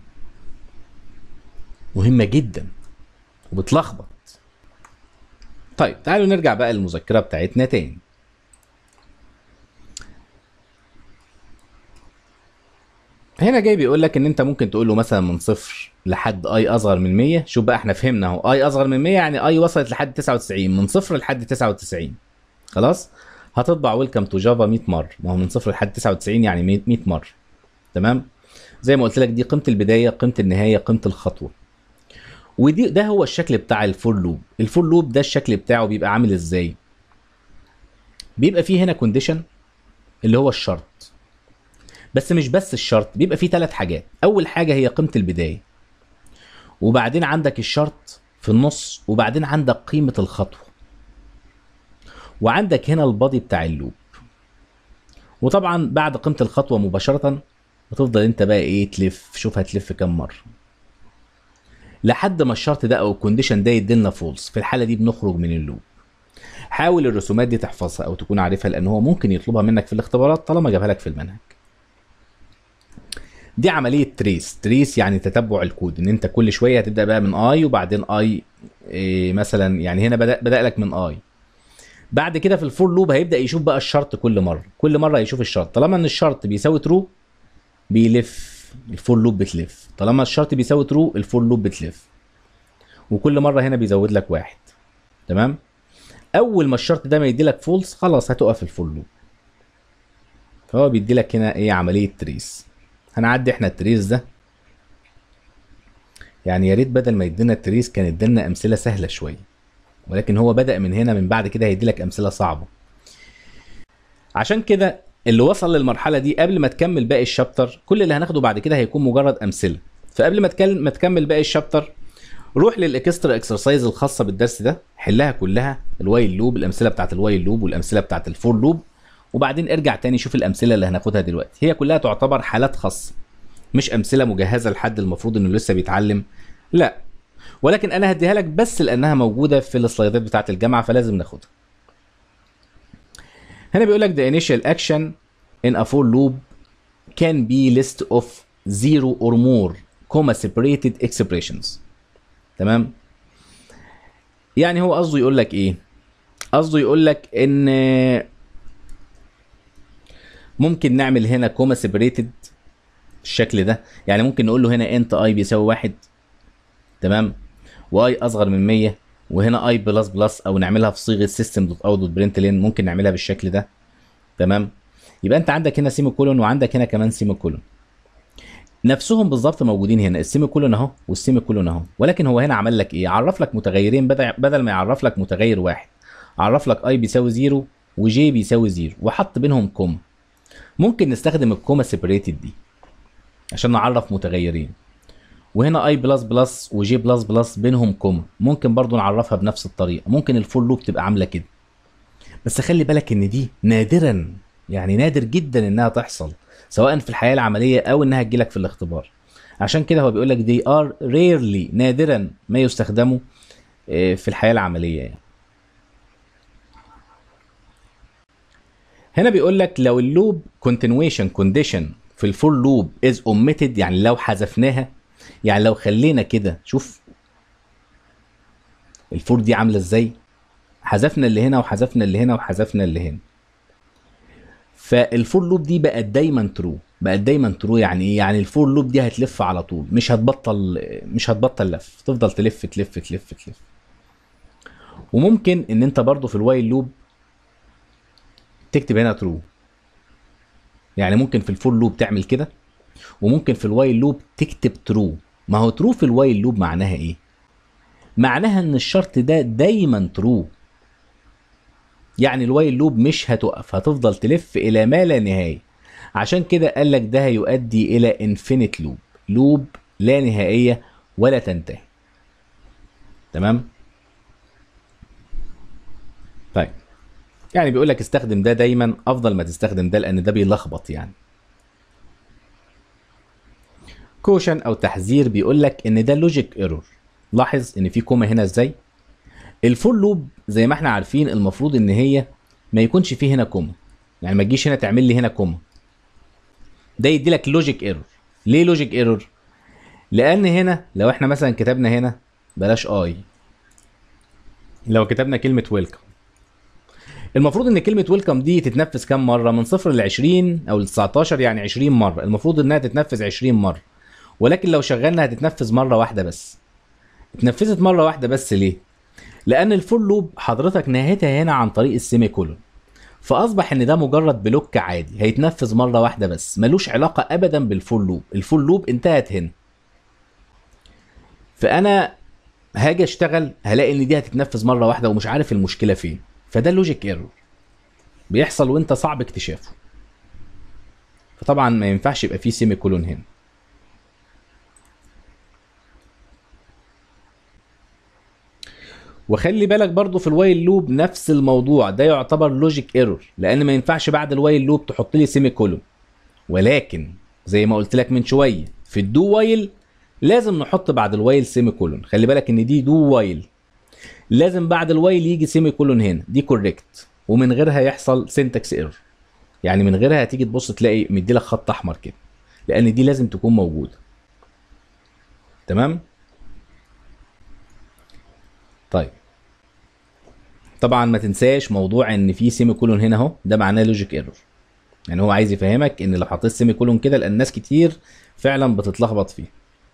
مهمة جدا وبتلخبط طيب تعالوا نرجع بقى للمذكرة بتاعتنا تاني هنا جاي بيقول لك ان انت ممكن تقول له مثلا من صفر لحد اي اصغر من 100 شوف بقى احنا فهمنا اهو اي اصغر من 100 يعني اي وصلت لحد 99 من صفر لحد 99 خلاص هتطبع ويلكم تو جافا 100 مره ما هو من صفر لحد 99 يعني 100 100 مره تمام زي ما قلت لك دي قيمه البدايه قيمه النهايه قيمه الخطوه ودي ده هو الشكل بتاع الفور لوب الفور لوب ده الشكل بتاعه بيبقى عامل ازاي بيبقى فيه هنا كونديشن اللي هو الشرط بس مش بس الشرط بيبقى فيه ثلاث حاجات اول حاجه هي قيمه البدايه وبعدين عندك الشرط في النص وبعدين عندك قيمه الخطوه وعندك هنا البادي بتاع اللوب وطبعا بعد قيمه الخطوه مباشره بتفضل انت بقى ايه تلف شوف هتلف كام مره لحد ما الشرط ده او الكونديشن ده يديلنا فولس في الحاله دي بنخرج من اللوب حاول الرسومات دي تحفظها او تكون عارفها لان هو ممكن يطلبها منك في الاختبارات طالما جابها لك في المنهج دي عمليه تريس تريس يعني تتبع الكود ان انت كل شويه هتبدا بقى من اي وبعدين اي إيه مثلا يعني هنا بدا بدا لك من اي بعد كده في الفور لوب هيبدا يشوف بقى الشرط كل مره كل مره يشوف الشرط طالما ان الشرط بيساوي ترو بيلف الفور لوب بتلف طالما الشرط بيساوي ترو الفور لوب بتلف وكل مره هنا بيزود لك واحد تمام اول ما الشرط ده ما يدي لك فولس خلاص هتقف الفور لوب فهو بيدي لك هنا ايه عمليه تريس هنعدي احنا التريس ده يعني يا ريت بدل ما يدينا التريس كان يدينا امثله سهله شويه ولكن هو بدا من هنا من بعد كده هيدي لك امثله صعبه عشان كده اللي وصل للمرحله دي قبل ما تكمل باقي الشابتر كل اللي هناخده بعد كده هيكون مجرد امثله فقبل ما تكلم ما تكمل باقي الشابتر روح للاكسترا اكسرسايز الخاصه بالدرس ده حلها كلها الوايل لوب الامثله بتاعت الوايل لوب والامثله بتاعت الفور لوب وبعدين ارجع تاني شوف الامثله اللي هناخدها دلوقتي هي كلها تعتبر حالات خاصه مش امثله مجهزه لحد المفروض انه لسه بيتعلم لا ولكن انا هديها لك بس لانها موجوده في السلايدات بتاعت الجامعه فلازم ناخدها هنا بيقول لك the initial action in a for loop can be list of zero or more comma separated expressions تمام يعني هو قصده يقول لك ايه قصده يقول لك ان ممكن نعمل هنا كوما سيبريتد بالشكل ده يعني ممكن نقول له هنا انت اي بيساوي واحد تمام واي اصغر من 100 وهنا اي بلس بلس او نعملها في صيغه سيستم دوت اوت دوت برنت لين ممكن نعملها بالشكل ده تمام يبقى انت عندك هنا سيمي كولون وعندك هنا كمان سيمي كولون نفسهم بالظبط موجودين هنا السيمي كولون اهو والسيمي كولون اهو ولكن هو هنا عمل لك ايه عرف لك متغيرين بدل بدل ما يعرف لك متغير واحد عرف لك اي بيساوي زيرو وجي بيساوي زيرو وحط بينهم كوما ممكن نستخدم الكوما سيبريتد دي عشان نعرف متغيرين وهنا اي بلس بلس وجي بلس بلس بينهم كوما ممكن برضو نعرفها بنفس الطريقه ممكن الفور لوب تبقى عامله كده بس خلي بالك ان دي نادرا يعني نادر جدا انها تحصل سواء في الحياه العمليه او انها تجيلك في الاختبار عشان كده هو بيقول لك دي ار ريرلي نادرا ما يستخدموا في الحياه العمليه يعني هنا بيقول لك لو اللوب continuation condition في الفور لوب is omitted يعني لو حذفناها يعني لو خلينا كده شوف الفور دي عامله ازاي حذفنا اللي هنا وحذفنا اللي هنا وحذفنا اللي هنا فالفور لوب دي بقت دايما ترو بقت دايما ترو يعني ايه يعني الفور لوب دي هتلف على طول مش هتبطل مش هتبطل لف تفضل تلف تلف تلف تلف وممكن ان انت برضو في الوايل لوب تكتب هنا ترو يعني ممكن في الفور لوب تعمل كده وممكن في الوايل لوب تكتب ترو ما هو ترو في الوايل لوب معناها ايه معناها ان الشرط ده دايما ترو يعني الوايل لوب مش هتقف هتفضل تلف الى ما لا نهايه عشان كده قال لك ده هيؤدي الى انفينيت لوب لوب لا نهائيه ولا تنتهي تمام طيب يعني بيقول لك استخدم ده دايما افضل ما تستخدم ده لان ده بيلخبط يعني كوشن او تحذير بيقول لك ان ده لوجيك ايرور لاحظ ان في كوما هنا ازاي الفول لوب زي ما احنا عارفين المفروض ان هي ما يكونش فيه هنا كوما يعني ما تجيش هنا تعمل لي هنا كوما ده يدي لك لوجيك ايرور ليه لوجيك ايرور لان هنا لو احنا مثلا كتبنا هنا بلاش اي لو كتبنا كلمه ويلكم المفروض ان كلمه ويلكم دي تتنفذ كام مره من صفر ل 20 او ل 19 يعني 20 مره المفروض انها تتنفذ 20 مره ولكن لو شغلنا هتتنفذ مره واحده بس اتنفذت مره واحده بس ليه لان الفول لوب حضرتك نهيتها هنا عن طريق السيمي كولون فاصبح ان ده مجرد بلوك عادي هيتنفذ مره واحده بس ملوش علاقه ابدا بالفول لوب الفول لوب انتهت هنا فانا هاجي اشتغل هلاقي ان دي هتتنفذ مره واحده ومش عارف المشكله فين فده لوجيك ايرور بيحصل وانت صعب اكتشافه فطبعا ما ينفعش يبقى فيه سيمي كولون هنا وخلي بالك برضو في الوايل لوب نفس الموضوع ده يعتبر لوجيك ايرور لان ما ينفعش بعد الوايل لوب تحط لي سيمي كولون ولكن زي ما قلت لك من شويه في الدو وايل لازم نحط بعد الوايل سيمي كولون خلي بالك ان دي دو وايل لازم بعد الوايل يجي سيمي كولون هنا دي كوريكت ومن غيرها يحصل سينتاكس ايرور يعني من غيرها هتيجي تبص تلاقي مديلك خط احمر كده لان دي لازم تكون موجوده تمام طيب طبعا ما تنساش موضوع ان في سيمي كولون هنا اهو ده معناه لوجيك ايرور يعني هو عايز يفهمك ان لو حطيت سيمي كولون كده لان ناس كتير فعلا بتتلخبط فيه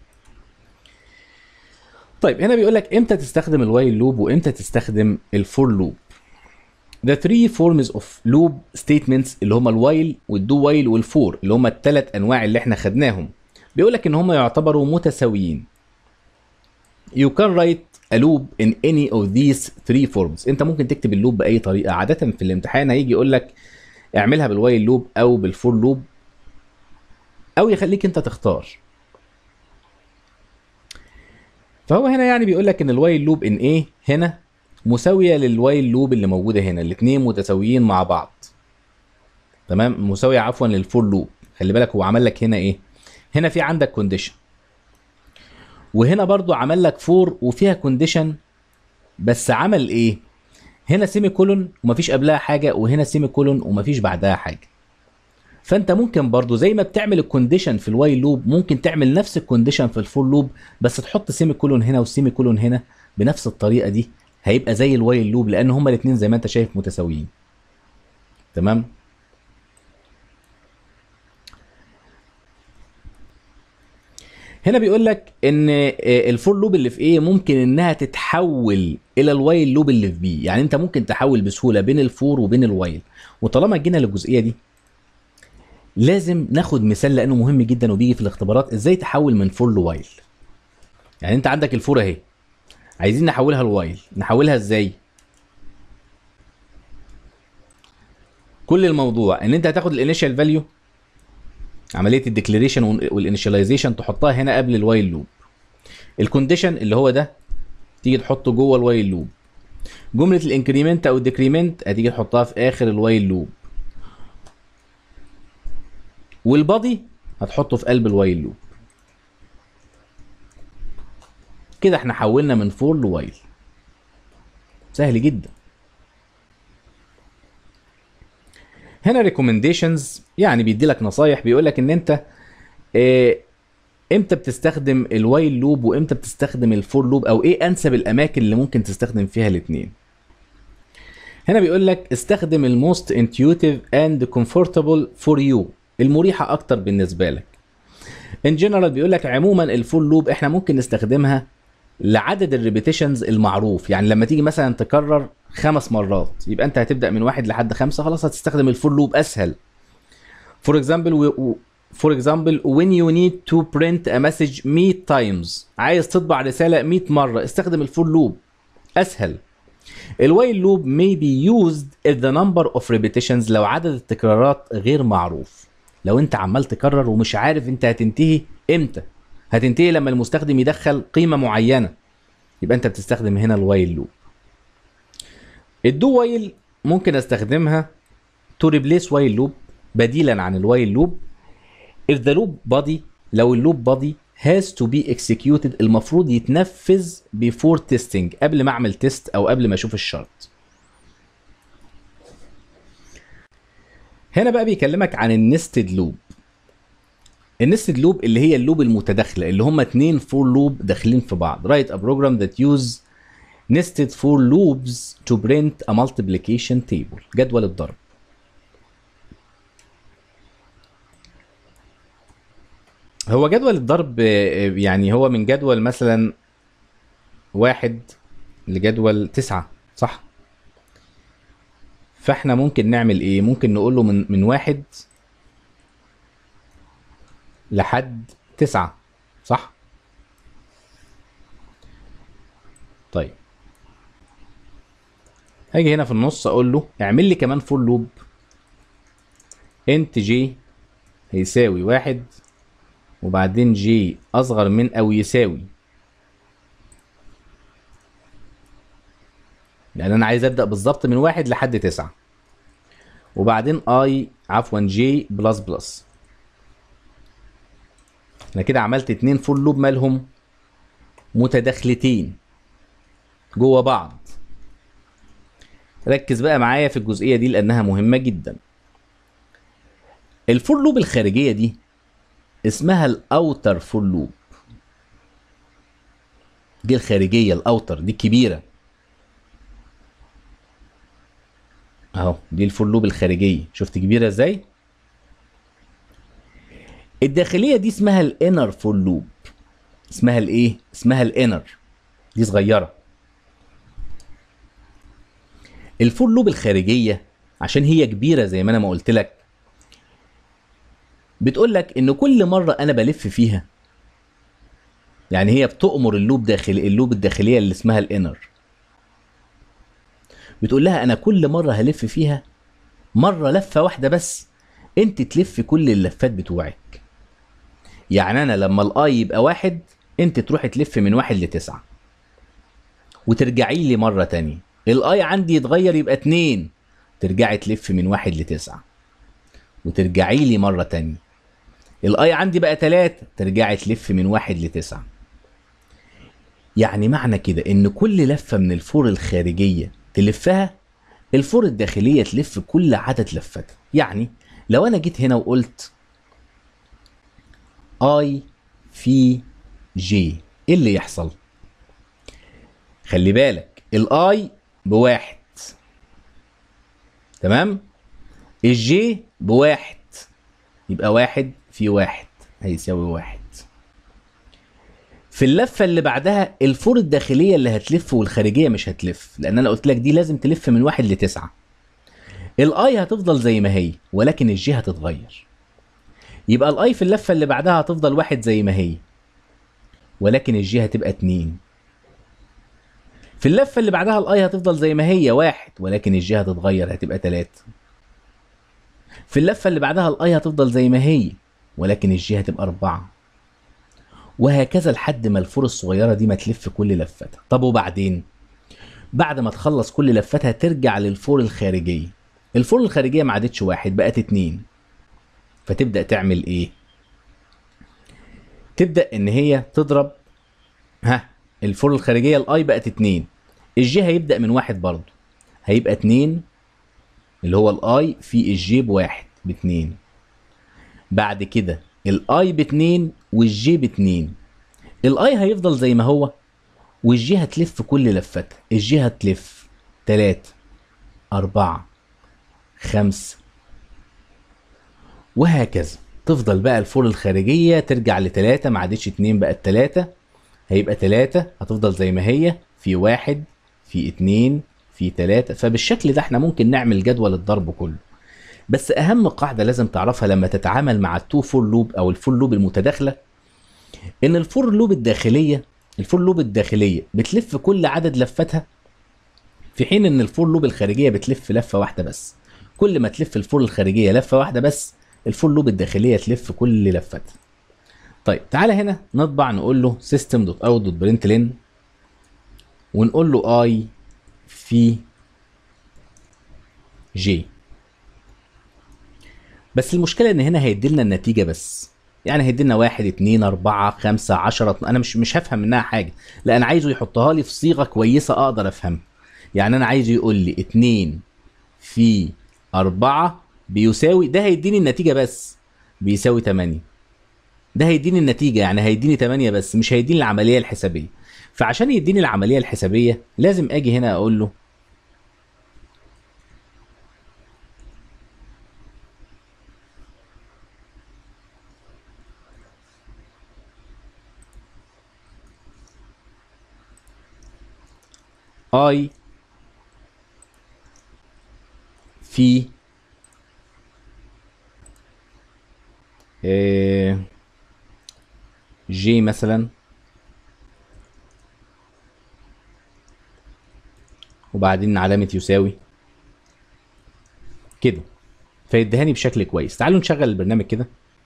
طيب هنا بيقول لك امتى تستخدم الوايل لوب وامتى تستخدم الفور لوب The three forms of loop statements اللي هما الوايل والدو وايل والفور اللي هما الثلاث انواع اللي احنا خدناهم بيقول لك ان هما يعتبروا متساويين You can write a loop in any of these three forms انت ممكن تكتب اللوب باي طريقه عاده في الامتحان هيجي يقول لك اعملها بالوايل لوب او بالفور لوب او يخليك انت تختار فهو هنا يعني بيقول لك ان الوايل لوب ان ايه هنا مساويه للوايل لوب اللي موجوده هنا الاثنين متساويين مع بعض تمام مساويه عفوا للفور لوب خلي بالك هو عمل لك هنا ايه هنا في عندك كونديشن وهنا برضو عمل لك فور وفيها كونديشن بس عمل ايه هنا سيمي كولون ومفيش قبلها حاجه وهنا سيمي كولون ومفيش بعدها حاجه فانت ممكن برضو زي ما بتعمل الكونديشن في الوايل لوب ممكن تعمل نفس الكونديشن في الفور لوب بس تحط سيمي كولون هنا وسيمي كولون هنا بنفس الطريقه دي هيبقى زي الوايل لوب لان هما الاثنين زي ما انت شايف متساويين تمام هنا بيقول لك ان الفور لوب اللي في ايه ممكن انها تتحول الى الوايل لوب اللي في بي يعني انت ممكن تحول بسهوله بين الفور وبين الوايل وطالما جينا للجزئيه دي لازم ناخد مثال لانه مهم جدا وبيجي في الاختبارات ازاي تحول من فور لوايل يعني انت عندك الفور اهي عايزين نحولها لوايل نحولها ازاي كل الموضوع ان انت هتاخد الانيشال فاليو عمليه الديكلاريشن والانيشاليزيشن تحطها هنا قبل الوايل لوب الكونديشن اللي هو ده تيجي تحطه جوه الوايل لوب جمله الانكريمنت او الديكريمنت هتيجي تحطها في اخر الوايل لوب والبادي هتحطه في قلب الوايل لوب كده احنا حولنا من فور لوايل سهل جدا هنا ريكومنديشنز يعني بيدي لك نصايح بيقول لك ان انت اه امتى بتستخدم الوايل لوب وامتى بتستخدم الفور لوب او ايه انسب الاماكن اللي ممكن تستخدم فيها الاثنين هنا بيقول لك استخدم الموست انتيوتيف اند كومفورتابل فور يو المريحه اكتر بالنسبه لك ان جنرال بيقول لك عموما الفور لوب احنا ممكن نستخدمها لعدد الريبيتيشنز المعروف يعني لما تيجي مثلا تكرر خمس مرات يبقى انت هتبدا من واحد لحد خمسه خلاص هتستخدم الفور لوب اسهل فور اكزامبل فور اكزامبل when you need to print a message 100 times عايز تطبع رساله 100 مره استخدم الفور لوب اسهل الوايل لوب may be used if the number of repetitions لو عدد التكرارات غير معروف لو انت عمال تكرر ومش عارف انت هتنتهي امتى هتنتهي لما المستخدم يدخل قيمه معينه يبقى انت بتستخدم هنا الوايل لوب الدو وايل ممكن استخدمها تو ريبليس وايل لوب بديلا عن الوايل لوب if the loop body لو اللوب بادي has to be executed المفروض يتنفذ before testing قبل ما اعمل تيست او قبل ما اشوف الشرط هنا بقى بيكلمك عن النستد لوب النستد لوب اللي هي اللوب المتداخله اللي هم اتنين فور لوب داخلين في بعض write a program that use nested for loops to print a multiplication table جدول الضرب هو جدول الضرب آه، يعني هو من جدول مثلا واحد لجدول تسعة صح فاحنا ممكن نعمل ايه ممكن نقول له من من واحد لحد تسعة صح طيب هاجي هنا في النص اقول له اعمل لي كمان فور لوب انت جي هيساوي واحد وبعدين جي اصغر من او يساوي لان انا عايز ابدا بالظبط من واحد لحد تسعة وبعدين اي عفوا جي بلس بلس انا كده عملت اتنين فور لوب مالهم متداخلتين جوه بعض ركز بقى معايا في الجزئيه دي لانها مهمه جدا الفور لوب الخارجيه دي اسمها الاوتر فور لوب دي الخارجيه الاوتر دي الكبيره اهو دي الفور لوب الخارجيه شفت كبيره ازاي الداخليه دي اسمها الانر فور لوب اسمها الايه اسمها الانر دي صغيره الفور لوب الخارجيه عشان هي كبيره زي ما انا ما قلت لك بتقول لك ان كل مره انا بلف فيها يعني هي بتؤمر اللوب داخل اللوب الداخليه اللي اسمها الانر بتقول لها انا كل مره هلف فيها مره لفه واحده بس انت تلف كل اللفات بتوعك يعني انا لما الاي يبقى واحد انت تروح تلف من واحد لتسعة وترجعي لي مرة تانية الاي عندي يتغير يبقى اتنين ترجعي تلف من واحد لتسعة وترجعي لي مرة تانية الاي عندي بقى تلاتة ترجعي تلف من واحد لتسعة يعني معنى كده ان كل لفة من الفور الخارجية تلفها الفور الداخلية تلف كل عدد لفاتها يعني لو انا جيت هنا وقلت اي في جي ايه اللي يحصل خلي بالك الاي بواحد تمام الجي بواحد يبقى واحد في واحد هيساوي واحد في اللفة اللي بعدها الفور الداخلية اللي هتلف والخارجية مش هتلف لأن أنا قلت لك دي لازم تلف من واحد لتسعة الاي هتفضل زي ما هي ولكن الجي هتتغير يبقى الاي في اللفة اللي بعدها هتفضل واحد زي ما هي ولكن الجي هتبقى اتنين في اللفة اللي بعدها الاي هتفضل زي ما هي واحد ولكن الجي هتتغير هتبقى تلاتة في اللفة اللي بعدها الاي هتفضل زي ما هي ولكن الجي هتبقى أربعة وهكذا لحد ما الفور الصغيرة دي ما تلف كل لفتها طب وبعدين بعد ما تخلص كل لفتها ترجع للفور الخارجية الفور الخارجية ما عادتش واحد بقت اتنين فتبدأ تعمل ايه تبدأ ان هي تضرب ها الفور الخارجية الاي بقت اتنين الجي هيبدأ من واحد برضو هيبقى اتنين اللي هو الاي في الجي بواحد باتنين بعد كده الاي باتنين والجي باتنين الاي هيفضل زي ما هو والجي هتلف كل لفتها الجي هتلف تلاتة أربعة خمسة وهكذا تفضل بقى الفور الخارجية ترجع لتلاتة ما عادتش اتنين بقت تلاتة هيبقى تلاتة هتفضل زي ما هي في واحد في اتنين في تلاتة فبالشكل ده احنا ممكن نعمل جدول الضرب كله بس اهم قاعدة لازم تعرفها لما تتعامل مع التو فور لوب او الفور لوب المتداخلة ان الفور لوب الداخلية الفور لوب الداخلية بتلف كل عدد لفاتها في حين ان الفور لوب الخارجية بتلف لفة واحدة بس كل ما تلف الفور الخارجية لفة واحدة بس الفور لوب الداخلية تلف كل لفتها طيب تعالى هنا نطبع نقول له system.out.println ونقول له i في j بس المشكلة ان هنا هيديلنا النتيجة بس يعني هيدينا واحد اتنين اربعة خمسة عشرة انا مش مش هفهم منها حاجة لا انا عايزه يحطها لي في صيغة كويسة اقدر افهمها يعني انا عايزه يقول لي اتنين في اربعة بيساوي ده هيديني النتيجة بس بيساوي تمانية ده هيديني النتيجة يعني هيديني تمانية بس مش هيديني العملية الحسابية فعشان يديني العملية الحسابية لازم اجي هنا اقول له اي في آه، جي مثلا وبعدين علامة يساوي كده فيدهاني بشكل كويس تعالوا نشغل البرنامج كده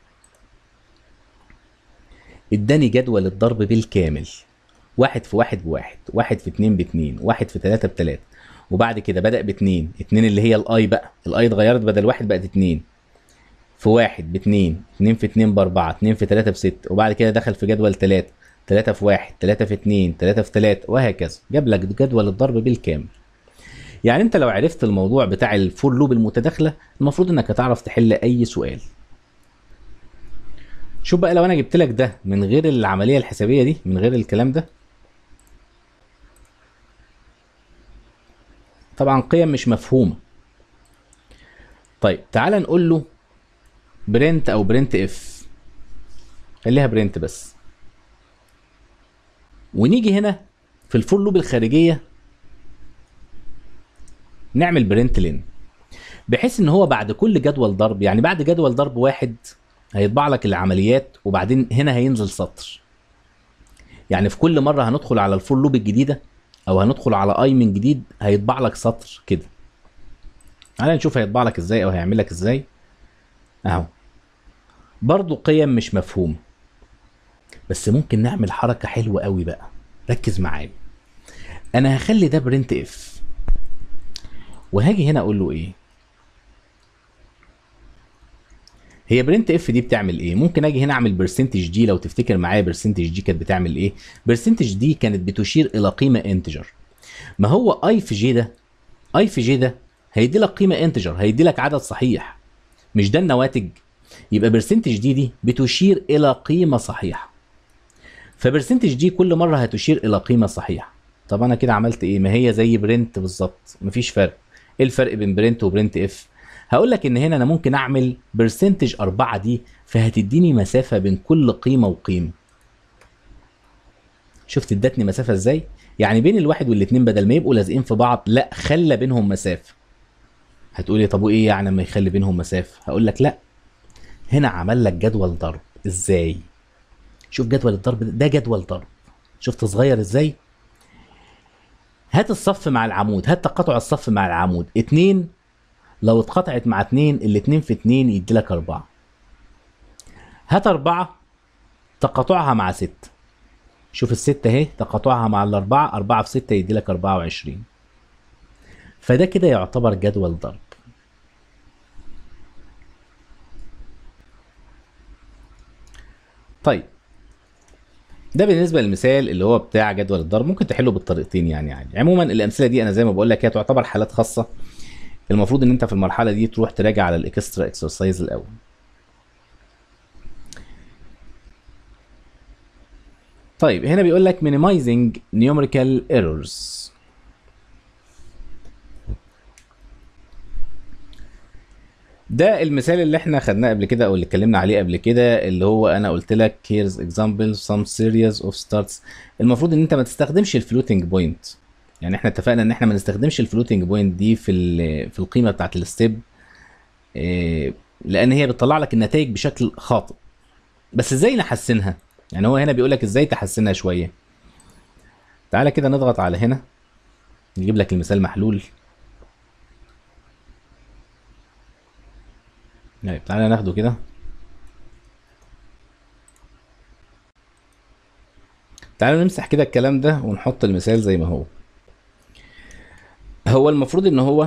اداني جدول الضرب بالكامل واحد في واحد بواحد واحد في اتنين باتنين واحد في تلاتة بتلاتة وبعد كده بدأ باتنين اتنين اللي هي الاي بقى الاي اتغيرت بدل واحد بقت اتنين في واحد باتنين اتنين في اتنين باربعة اتنين في تلاتة بستة وبعد كده دخل في جدول تلاتة تلاتة في واحد تلاتة في اتنين تلاتة في تلاتة وهكذا جاب لك جدول الضرب بالكامل يعني انت لو عرفت الموضوع بتاع الفور لوب المتداخلة المفروض انك هتعرف تحل اي سؤال شوف بقى لو انا جبت لك ده من غير العملية الحسابية دي من غير الكلام ده طبعا قيم مش مفهومة طيب تعال نقول له برنت او برنت اف خليها برنت بس ونيجي هنا في الفور لوب الخارجية نعمل برنت لين بحيث ان هو بعد كل جدول ضرب يعني بعد جدول ضرب واحد هيطبع لك العمليات وبعدين هنا هينزل سطر يعني في كل مرة هندخل على الفور لوب الجديدة او هندخل على اي من جديد هيطبع لك سطر كده تعالى نشوف هيطبع لك ازاي او هيعمل لك ازاي اهو برضو قيم مش مفهومة بس ممكن نعمل حركة حلوة قوي بقى ركز معايا انا هخلي ده برنت اف وهاجي هنا اقول له ايه هي برنت اف دي بتعمل ايه ممكن اجي هنا اعمل برسنتج دي لو تفتكر معايا برسنتج دي كانت بتعمل ايه برسنتج دي كانت بتشير الى قيمه انتجر ما هو اي في جي ده اي في جي ده هيدي لك قيمه انتجر هيدي لك عدد صحيح مش ده النواتج يبقى برسنتج دي دي بتشير الى قيمه صحيحه فبرسنتج دي كل مره هتشير الى قيمه صحيحه طب انا كده عملت ايه ما هي زي برنت بالظبط مفيش فرق ايه الفرق بين برنت وبرنت اف هقول لك ان هنا انا ممكن اعمل برسنتج أربعة دي فهتديني مسافة بين كل قيمة وقيمة شفت ادتني مسافة ازاي يعني بين الواحد والاتنين بدل ما يبقوا لازقين في بعض لا خلى بينهم مسافة هتقولي طب وايه يعني ما يخلي بينهم مسافة هقول لك لا هنا عمل لك جدول ضرب ازاي شوف جدول الضرب ده, ده جدول ضرب شفت صغير ازاي هات الصف مع العمود هات تقاطع الصف مع العمود اتنين لو اتقطعت مع اتنين الاتنين في اتنين يدي لك اربعة هات اربعة تقاطعها مع ستة شوف الستة اهي تقاطعها مع الاربعة اربعة في ستة يدي لك اربعة وعشرين فده كده يعتبر جدول ضرب طيب ده بالنسبه للمثال اللي هو بتاع جدول الضرب ممكن تحله بالطريقتين يعني عادي عموما الامثله دي انا زي ما بقول لك هي تعتبر حالات خاصه المفروض ان انت في المرحله دي تروح تراجع على الاكسترا اكسرسايز الاول طيب هنا بيقول لك minimizing numerical errors ده المثال اللي احنا خدناه قبل كده او اللي اتكلمنا عليه قبل كده اللي هو انا قلت لك here's example some series of starts المفروض ان انت ما تستخدمش الفلوتنج بوينت يعني احنا اتفقنا ان احنا ما نستخدمش الفلوتنج بوينت دي في ال- في القيمه بتاعت الستيب إيه، لان هي بتطلع لك النتائج بشكل خاطئ بس ازاي نحسنها يعني هو هنا بيقول لك ازاي تحسنها شويه تعالى كده نضغط على هنا نجيب لك المثال محلول طيب تعالى ناخده كده تعالى نمسح كده الكلام ده ونحط المثال زي ما هو هو المفروض ان هو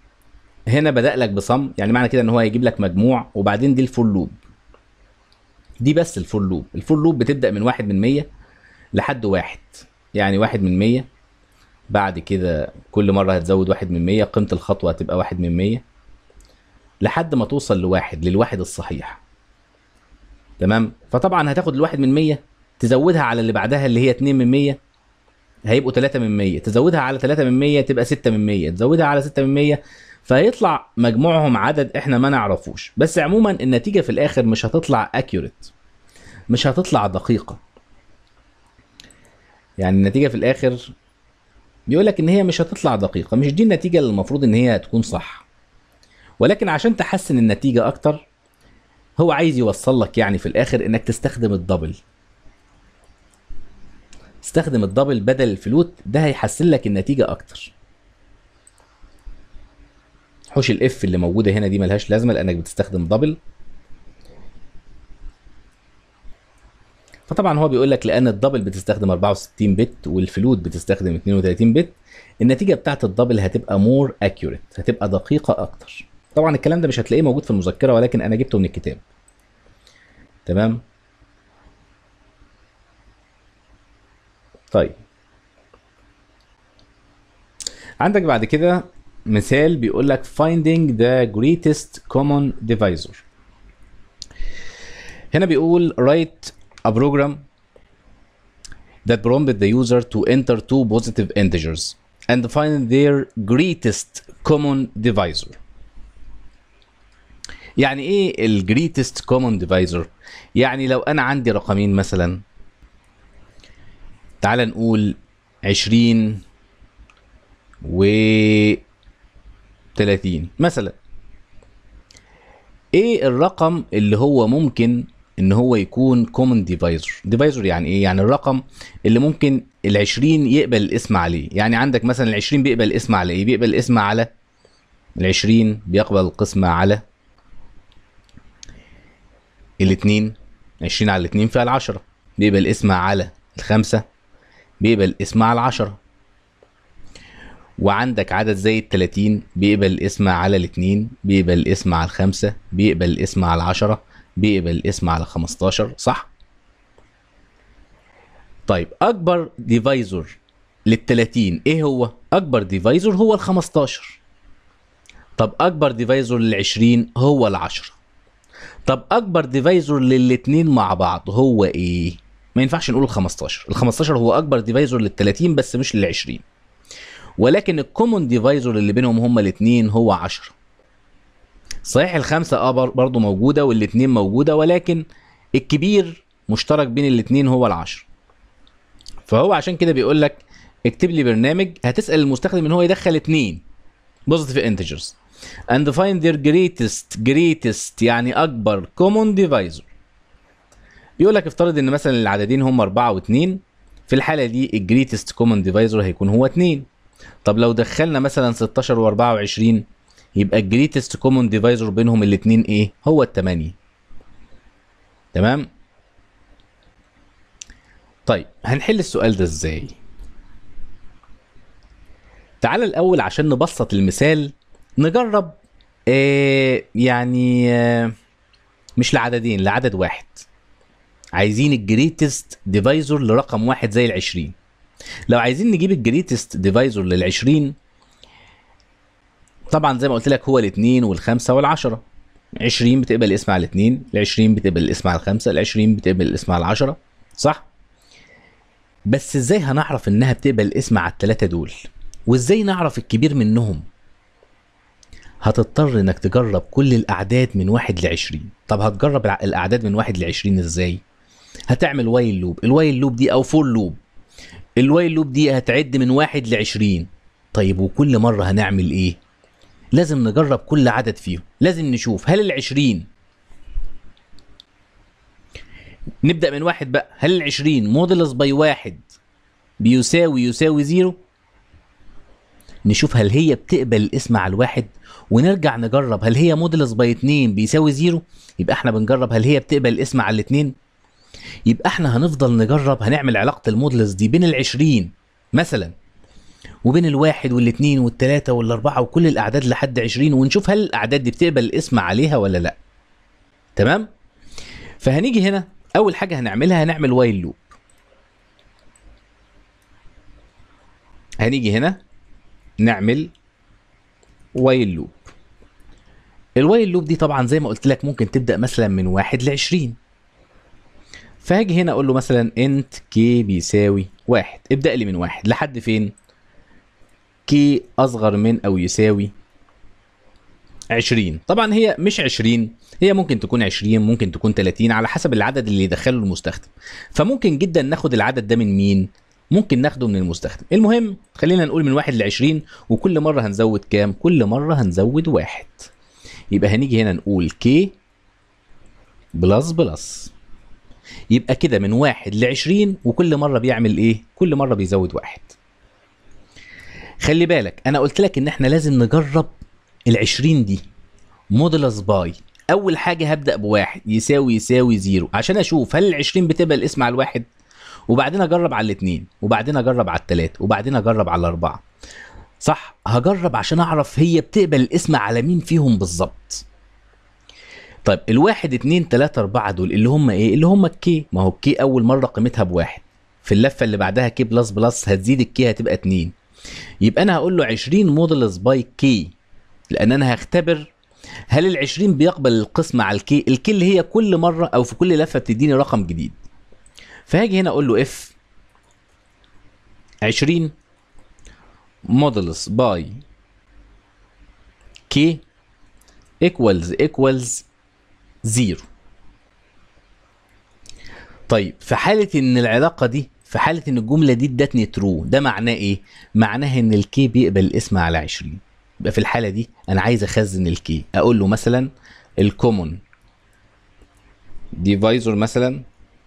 هنا بدأ لك بصم يعني معنى كده ان هو هيجيب لك مجموع وبعدين دي الفول لوب دي بس الفور لوب الفور لوب بتبدا من واحد من مية لحد واحد يعني واحد من مية بعد كده كل مرة هتزود واحد من مية قيمة الخطوة هتبقى واحد من مية لحد ما توصل لواحد للواحد الصحيح تمام فطبعا هتاخد الواحد من مية تزودها على اللي بعدها اللي هي اتنين من مية هيبقوا تلاتة من مية تزودها على تلاتة من مية تبقى ستة من مية تزودها على ستة من مية فهيطلع مجموعهم عدد احنا ما نعرفوش بس عموما النتيجة في الاخر مش هتطلع accurate مش هتطلع دقيقة يعني النتيجة في الاخر بيقول لك ان هي مش هتطلع دقيقة مش دي النتيجة اللي المفروض ان هي هتكون صح ولكن عشان تحسن النتيجة اكتر هو عايز يوصل لك يعني في الاخر انك تستخدم الدبل استخدم الدبل بدل الفلوت ده هيحسن لك النتيجة اكتر حوش الاف اللي موجودة هنا دي ملهاش لازمة لانك بتستخدم دبل فطبعا هو بيقول لك لان الدبل بتستخدم 64 بت والفلوت بتستخدم 32 بت النتيجه بتاعت الدبل هتبقى مور اكيوريت هتبقى دقيقه اكتر طبعا الكلام ده مش هتلاقيه موجود في المذكره ولكن انا جبته من الكتاب تمام طيب عندك بعد كده مثال بيقول لك finding the greatest common divisor هنا بيقول write a program that prompted the user to enter two positive integers and find their greatest common divisor. يعني ايه ال greatest common divisor؟ يعني لو انا عندي رقمين مثلا تعال نقول 20 و 30 مثلا ايه الرقم اللي هو ممكن ان هو يكون كومن ديفايزر ديفايزر يعني ايه يعني الرقم اللي ممكن ال20 يقبل الاسم عليه يعني عندك مثلا ال20 بيقبل الاسم على ايه بيقبل الاسم على ال20 بيقبل القسمة على الاثنين 20 على الاثنين فيها العشرة بيقبل الاسم على الخمسة بيقبل الاسم على العشرة وعندك عدد زي ال 30 بيقبل الاسم على الاثنين بيقبل الاسم على الخمسة بيقبل الاسم على العشرة بيقبل الاسم على 15 صح؟ طيب اكبر ديفايزر لل 30 ايه هو؟ اكبر ديفايزر هو ال 15 طب اكبر ديفايزر لل 20 هو ال 10 طب اكبر ديفايزر للاتنين مع بعض هو ايه؟ ما ينفعش نقول ال 15 ال 15 هو اكبر ديفايزر لل 30 بس مش لل 20 ولكن الكومون ديفايزر اللي بينهم هما الاتنين هو 10 صحيح الخمسة اه برضه موجودة والاتنين موجودة ولكن الكبير مشترك بين الاتنين هو العشر فهو عشان كده بيقول لك اكتب لي برنامج هتسأل المستخدم ان هو يدخل اتنين positive integers and find their greatest greatest يعني اكبر common divisor بيقول لك افترض ان مثلا العددين هم أربعة واتنين في الحالة دي الجريتست كومن ديفايزر هيكون هو اتنين طب لو دخلنا مثلا 16 و24 يبقى الجريتست كومون ديفايزر بينهم الاتنين ايه هو التمانية تمام طيب هنحل السؤال ده ازاي تعال الاول عشان نبسط المثال نجرب آه يعني آه مش لعددين لعدد واحد عايزين الجريتست ديفايزر لرقم واحد زي العشرين لو عايزين نجيب الجريتست ديفايزر للعشرين طبعا زي ما قلت لك هو الاثنين والخمسه والعشره 20 بتقبل الاسم على الاثنين ال 20 بتقبل الاسم على الخمسه ال 20 بتقبل الاسم على العشره صح بس ازاي هنعرف انها بتقبل الاسم على الثلاثه دول وازاي نعرف الكبير منهم هتضطر انك تجرب كل الاعداد من واحد لعشرين طب هتجرب الاعداد من واحد لعشرين ازاي هتعمل وايل لوب الوايل لوب دي او فور لوب الوايل لوب دي هتعد من واحد لعشرين طيب وكل مرة هنعمل ايه لازم نجرب كل عدد فيهم لازم نشوف هل العشرين نبدأ من واحد بقى هل العشرين مودلس باي واحد بيساوي يساوي زيرو نشوف هل هي بتقبل الاسم على الواحد ونرجع نجرب هل هي مودلس باي اتنين بيساوي زيرو يبقى احنا بنجرب هل هي بتقبل الاسم على الاتنين يبقى احنا هنفضل نجرب هنعمل علاقة المودلس دي بين العشرين مثلا وبين الواحد والاثنين والتلاتة والاربعة وكل الاعداد لحد عشرين ونشوف هل الاعداد دي بتقبل الاسم عليها ولا لا تمام فهنيجي هنا اول حاجه هنعملها هنعمل وايل لوب هنيجي هنا نعمل وايل لوب الوايل لوب دي طبعا زي ما قلت لك ممكن تبدا مثلا من واحد ل 20 فهاجي هنا اقول له مثلا انت كي بيساوي واحد ابدا لي من واحد لحد فين كي اصغر من او يساوي 20 طبعا هي مش 20 هي ممكن تكون 20 ممكن تكون 30 على حسب العدد اللي يدخله المستخدم فممكن جدا ناخد العدد ده من مين ممكن ناخده من المستخدم المهم خلينا نقول من واحد ل 20 وكل مره هنزود كام كل مره هنزود واحد يبقى هنيجي هنا نقول كي بلس بلس يبقى كده من واحد ل 20 وكل مره بيعمل ايه كل مره بيزود واحد خلي بالك انا قلت لك ان احنا لازم نجرب ال 20 دي مودولس باي اول حاجه هبدا بواحد يساوي يساوي زيرو عشان اشوف هل ال 20 بتبقى الاسم على الواحد وبعدين اجرب على الاثنين وبعدين اجرب على الثلاثه وبعدين اجرب على الاربعه صح هجرب عشان اعرف هي بتقبل الاسم على مين فيهم بالظبط طيب الواحد اتنين تلاتة اربعة دول اللي هم ايه اللي هم الكي ما هو الكي اول مرة قيمتها بواحد في اللفة اللي بعدها كي بلس بلس هتزيد الكي هتبقى اتنين يبقى انا هقول له 20 مودلس باي كي لان انا هختبر هل ال 20 بيقبل القسمة على الكي الكي اللي هي كل مرة او في كل لفة بتديني رقم جديد فهاجي هنا اقول له اف 20 مودلس باي كي equals equals زيرو طيب في حالة ان العلاقة دي في حالة ان الجملة دي ادتني ترو ده معناه ايه؟ معناه ان الكي بيقبل الاسم على 20 يبقى في الحالة دي انا عايز اخزن الكي اقول له مثلا الكومون ديفايزر مثلا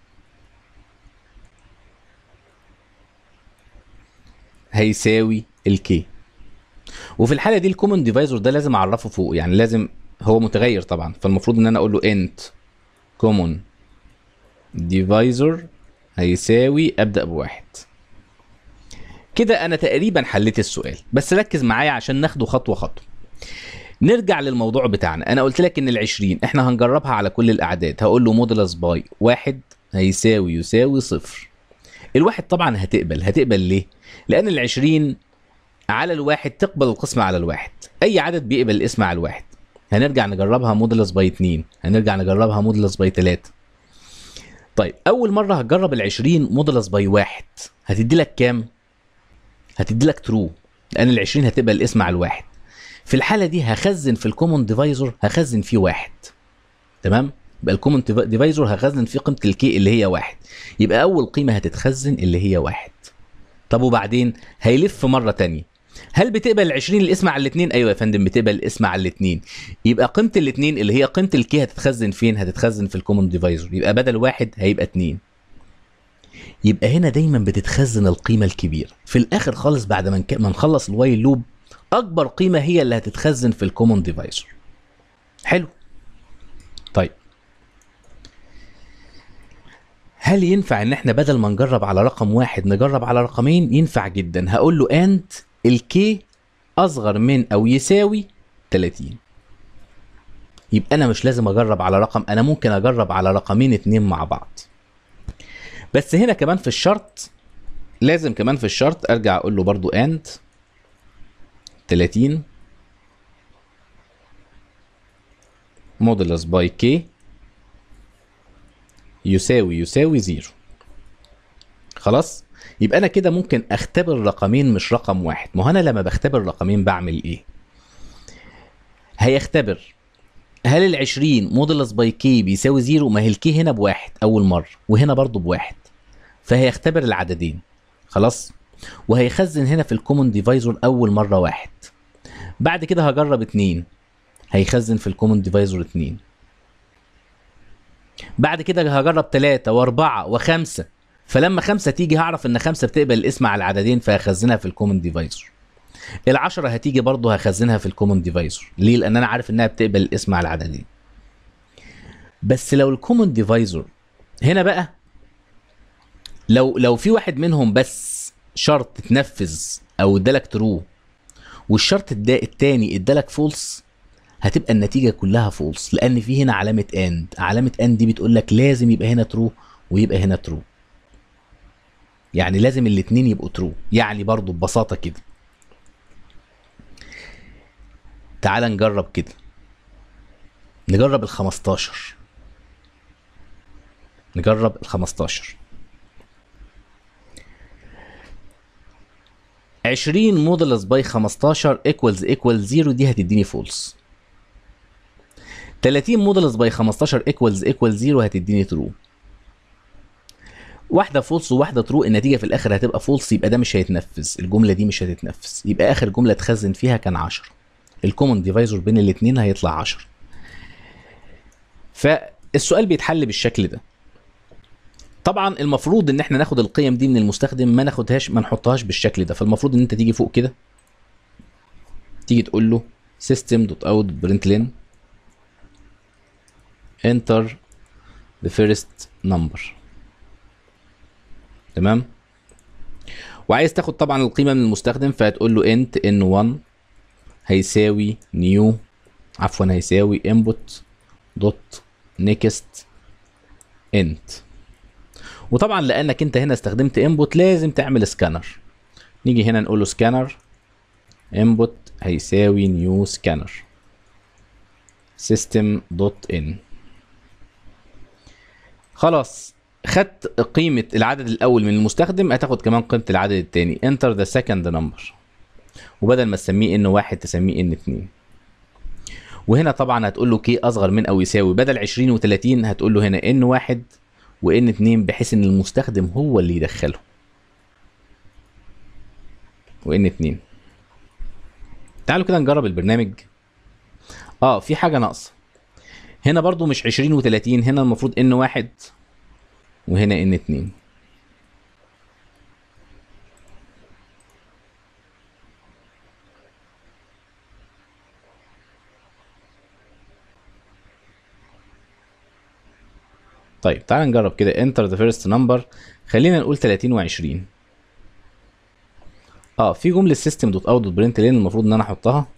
هيساوي الكي وفي الحاله دي الكومن ديفايزر ده لازم اعرفه فوق يعني لازم هو متغير طبعا فالمفروض ان انا اقول له انت كومن ديفايزر هيساوي ابدا بواحد كده انا تقريبا حليت السؤال بس ركز معايا عشان ناخده خطوه خطوه نرجع للموضوع بتاعنا انا قلت لك ان ال20 احنا هنجربها على كل الاعداد هقول له مودولس باي واحد هيساوي يساوي صفر الواحد طبعا هتقبل هتقبل ليه لان العشرين على الواحد تقبل القسمة على الواحد اي عدد بيقبل الاسم على الواحد هنرجع نجربها مودلس باي 2 هنرجع نجربها مودلس باي 3 طيب اول مره هتجرب ال20 مودلس باي واحد هتدي لك كام هتدي لك ترو لان ال20 هتبقى الاسم على الواحد في الحاله دي هخزن في الكومون ديفايزر هخزن فيه واحد تمام يبقى الكومون ديفايزر هخزن فيه قيمه الكي اللي هي واحد يبقى اول قيمه هتتخزن اللي هي واحد طب وبعدين هيلف مره تانية هل بتقبل ال 20 الاسم على الاثنين ايوه يا فندم بتقبل الاسم على الاثنين يبقى قيمه الاثنين اللي هي قيمه الكي هتتخزن فين هتتخزن في الكومون ديفايزر يبقى بدل واحد هيبقى اتنين يبقى هنا دايما بتتخزن القيمه الكبيره في الاخر خالص بعد ما ما نخلص الوايل لوب اكبر قيمه هي اللي هتتخزن في الكومون ديفايزر حلو طيب هل ينفع ان احنا بدل ما نجرب على رقم واحد نجرب على رقمين ينفع جدا هقول له انت الكي اصغر من او يساوي 30 يبقى انا مش لازم اجرب على رقم انا ممكن اجرب على رقمين اتنين مع بعض بس هنا كمان في الشرط لازم كمان في الشرط ارجع اقول له برضو اند 30 مودولس باي كي يساوي يساوي زيرو خلاص يبقى انا كده ممكن اختبر رقمين مش رقم واحد ما هو انا لما بختبر رقمين بعمل ايه هيختبر هل ال 20 مودولس باي كي بيساوي زيرو ما هي الكي هنا بواحد اول مره وهنا برضو بواحد فهيختبر العددين خلاص وهيخزن هنا في الكومون ديفايزر اول مره واحد بعد كده هجرب اتنين هيخزن في الكومون ديفايزر اتنين بعد كده هجرب تلاتة واربعة وخمسة فلما خمسة تيجي هعرف ان خمسة بتقبل الاسم على العددين فهخزنها في الكومن ديفايزر العشرة هتيجي برضه هخزنها في الكومن ديفايزر ليه لان انا عارف انها بتقبل الاسم على العددين بس لو الكومن ديفايزر هنا بقى لو لو في واحد منهم بس شرط اتنفذ او ادالك ترو والشرط الدا التاني ادالك فولس هتبقى النتيجه كلها فولس لان في هنا علامه اند علامه اند دي بتقول لك لازم يبقى هنا ترو ويبقى هنا ترو يعني لازم الاتنين يبقوا ترو يعني برضو ببساطه كده تعال نجرب كده نجرب ال 15 نجرب ال 15 20 مودلس باي 15 ايكوالز ايكوال 0 دي هتديني فولس 30 مودلس باي 15 ايكوالز ايكوال 0 هتديني ترو واحده فولس وواحده ترو النتيجه في الاخر هتبقى فولس يبقى ده مش هيتنفذ الجمله دي مش هتتنفذ يبقى اخر جمله تخزن فيها كان 10 الكومن ديفايزر بين الاثنين هيطلع 10 فالسؤال بيتحل بالشكل ده طبعا المفروض ان احنا ناخد القيم دي من المستخدم ما ناخدهاش ما نحطهاش بالشكل ده فالمفروض ان انت تيجي فوق كده تيجي تقول له system.out.println enter the first number تمام وعايز تاخد طبعا القيمه من المستخدم فهتقول له int n1 هيساوي new عفوا هيساوي input دوت next int وطبعا لانك انت هنا استخدمت input لازم تعمل سكانر نيجي هنا نقول له سكانر input هيساوي new scanner system دوت in خلاص خدت قيمة العدد الأول من المستخدم هتاخد كمان قيمة العدد التاني enter the second number وبدل ما تسميه ان واحد تسميه ان اتنين وهنا طبعا هتقول له كي اصغر من او يساوي بدل 20 و30 هتقول له هنا ان واحد وان اتنين بحيث ان المستخدم هو اللي يدخله وان اتنين تعالوا كده نجرب البرنامج اه في حاجة ناقصة هنا برضو مش 20 و30 هنا المفروض ان واحد وهنا ان اتنين طيب تعال نجرب كده enter the first number خلينا نقول 30 و20 اه في جملة system دوت اوت دوت برنت لين المفروض ان انا احطها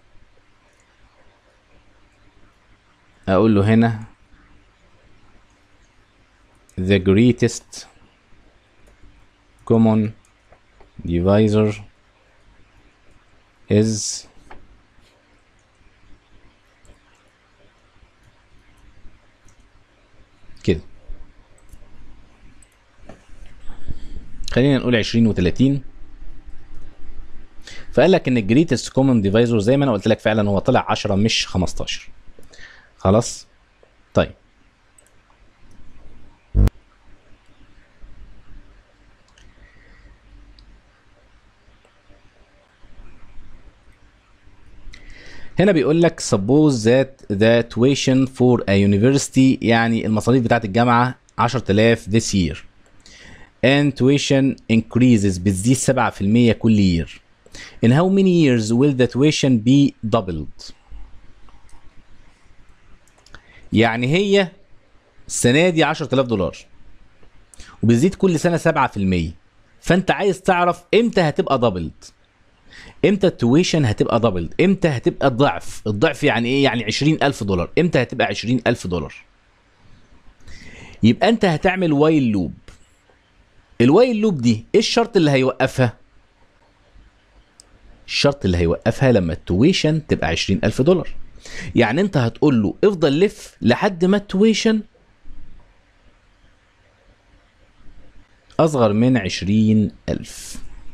اقول له هنا the greatest common divisor is كده خلينا نقول 20 و30 فقال لك ان الجريتست كومن ديفايزر زي ما انا قلت لك فعلا هو طلع 10 مش 15 خلاص طيب هنا بيقول لك suppose that the tuition for a university يعني المصاريف بتاعت الجامعة 10000 this year and tuition increases بتزيد 7% كل year in how many years will the tuition be doubled يعني هي السنة دي 10000 دولار وبتزيد كل سنة 7% فانت عايز تعرف امتى هتبقى دبلد امتى التويشن هتبقى دبل امتى هتبقى ضعف الضعف يعني ايه يعني 20000 دولار امتى هتبقى 20000 دولار يبقى انت هتعمل وايل لوب الوايل لوب دي ايه الشرط اللي هيوقفها الشرط اللي هيوقفها لما التويشن تبقى 20000 دولار يعني انت هتقول له افضل لف لحد ما التويشن اصغر من 20000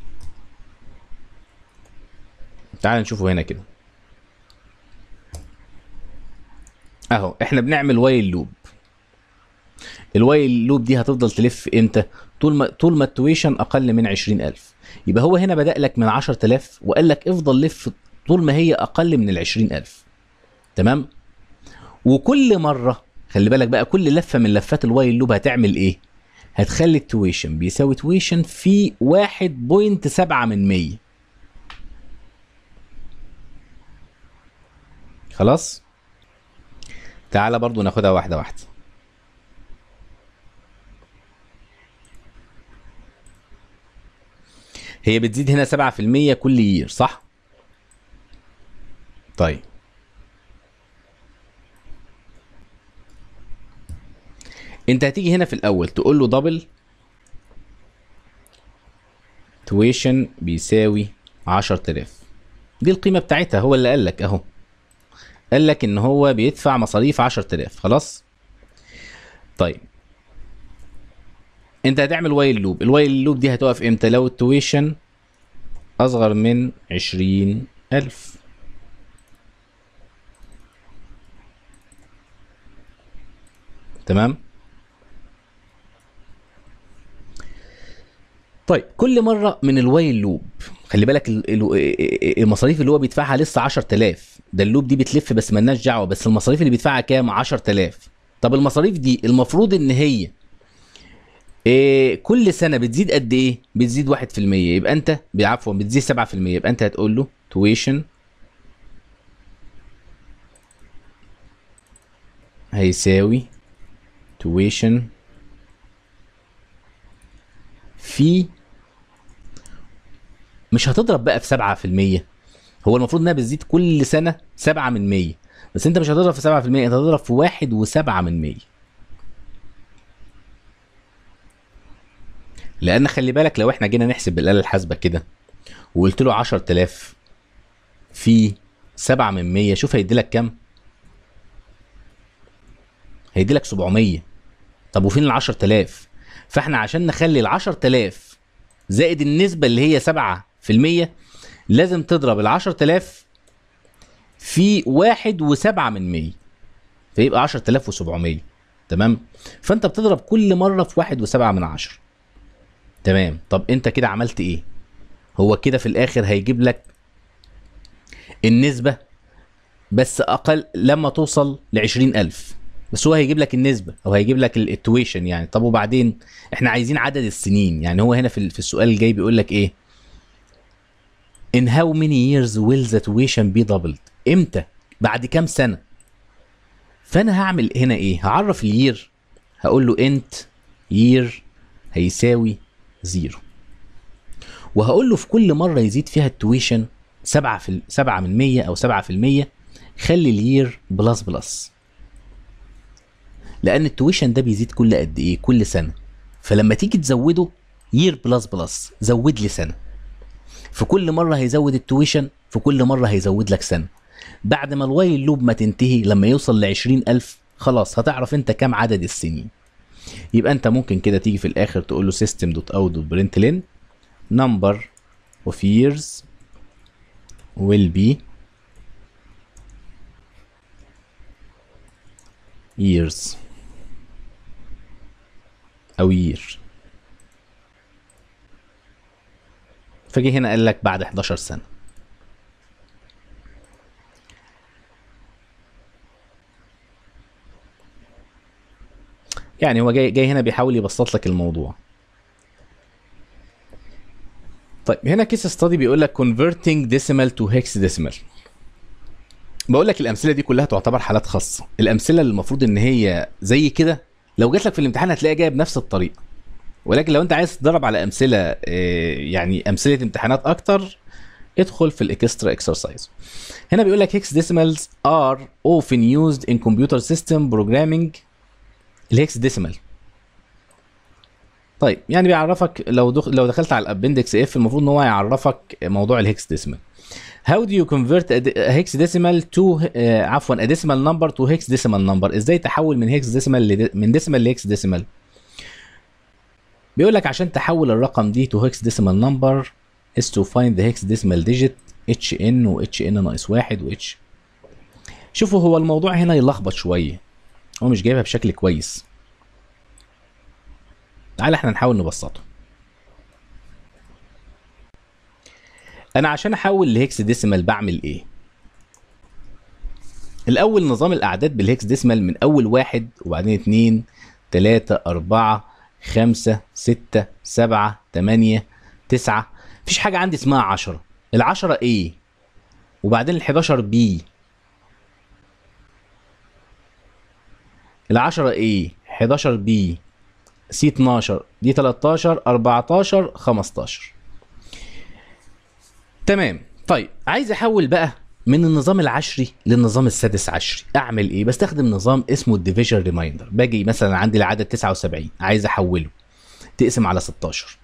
تعال نشوفه هنا كده اهو احنا بنعمل وايل لوب الوايل لوب دي هتفضل تلف امتى طول ما طول ما التويشن اقل من 20000 يبقى هو هنا بدأ لك من 10000 وقال لك افضل لف طول ما هي اقل من ال 20000 تمام وكل مره خلي بالك بقى كل لفه من لفات الوايل لوب هتعمل ايه هتخلي التويشن بيساوي تويشن في 1.7 من 100 خلاص تعالى برضو ناخدها واحدة واحدة هي بتزيد هنا سبعة في المية كل يير صح؟ طيب انت هتيجي هنا في الاول تقول له دبل تويشن بيساوي 10000 دي القيمه بتاعتها هو اللي قال لك اهو قال لك ان هو بيدفع مصاريف 10000 خلاص طيب انت هتعمل وايل لوب الوايل لوب دي هتقف امتى لو التويشن اصغر من 20000 تمام طيب كل مره من الوايل لوب خلي بالك ال- ال- المصاريف اللي هو بيدفعها لسه 10000 ده اللوب دي بتلف بس ملناش دعوه بس المصاريف اللي بيدفعها كام 10000 طب المصاريف دي المفروض ان هي إيه كل سنه بتزيد قد ايه بتزيد 1% يبقى انت عفوا بتزيد 7% يبقى انت هتقول له تويشن هيساوي تويشن في مش هتضرب بقى في 7% هو المفروض انها بتزيد كل سنه 7 من 100 بس انت مش هتضرب في 7% انت هتضرب في 1 و7 من 100 لان خلي بالك لو احنا جينا نحسب بالاله الحاسبه كده وقلت له 10000 في 7 من 100 شوف هيدي لك كام هيدي لك 700 طب وفين ال 10000 فاحنا عشان نخلي ال 10000 زائد النسبه اللي هي 7% لازم تضرب ال 10000 في واحد وسبعة من مية فيبقى 10700 تمام فانت بتضرب كل مره في واحد وسبعة من عشرة تمام طب انت كده عملت ايه هو كده في الاخر هيجيب لك النسبه بس اقل لما توصل ل 20000 بس هو هيجيب لك النسبه او هيجيب لك ال- التويشن يعني طب وبعدين احنا عايزين عدد السنين يعني هو هنا في ال- في السؤال الجاي بيقول لك ايه in how many years will the tuition be doubled امتى بعد كام سنه فانا هعمل هنا ايه هعرف الير هقول له انت يير هيساوي زيرو وهقول له في كل مره يزيد فيها التويشن 7 في 7 من 100 او 7 في المية خلي الير بلس بلس لان التويشن ده بيزيد كل قد ايه كل سنه فلما تيجي تزوده يير بلس بلس زود لي سنه في كل مره هيزود التويشن في كل مره هيزود لك سنه بعد ما الوايل لوب ما تنتهي لما يوصل ل 20000 خلاص هتعرف انت كام عدد السنين يبقى انت ممكن كده تيجي في الاخر تقول له system دوت اوت دوت println number of years will be years او year فجي هنا قال لك بعد 11 سنه يعني هو جاي جاي هنا بيحاول يبسط لك الموضوع طيب هنا كيس ستادي بيقول لك converting decimal to hexadecimal بقول لك الامثله دي كلها تعتبر حالات خاصه الامثله اللي المفروض ان هي زي كده لو جات لك في الامتحان هتلاقيها جايه بنفس الطريقه ولكن لو انت عايز تدرب على امثله آه، يعني امثله امتحانات اكتر ادخل في الاكسترا اكسرسايز هنا بيقول لك hex decimals are often used in computer system programming الهكس ديسيمال طيب يعني بيعرفك لو دخ... لو دخلت على الابندكس اف المفروض ان هو يعرفك موضوع الهكس ديسيمال How do you convert a de- a hexadecimal to آه، عفوا a decimal number to hexadecimal number ازاي تحول من hexadecimal لد... من decimal ل hexadecimal بيقول لك عشان تحول الرقم دي to hexadecimal number is to find the hexadecimal digit hn و hn ناقص واحد و h شوفوا هو الموضوع هنا يلخبط شويه هو مش جايبها بشكل كويس تعالى احنا نحاول نبسطه انا عشان احول لهكس ديسيمال بعمل ايه الاول نظام الاعداد بالهكس ديسيمال من اول واحد وبعدين اتنين تلاتة اربعة خمسة ستة سبعة تمانية تسعة مفيش حاجة عندي اسمها عشرة العشرة ايه وبعدين الحداشر بي العشرة ايه 11 بي سي 12 دي 13 14 15 تمام طيب عايز احول بقى من النظام العشري للنظام السادس عشري اعمل ايه بستخدم نظام اسمه الديفيجن ريمايندر باجي مثلا عندي العدد 79 عايز احوله تقسم على 16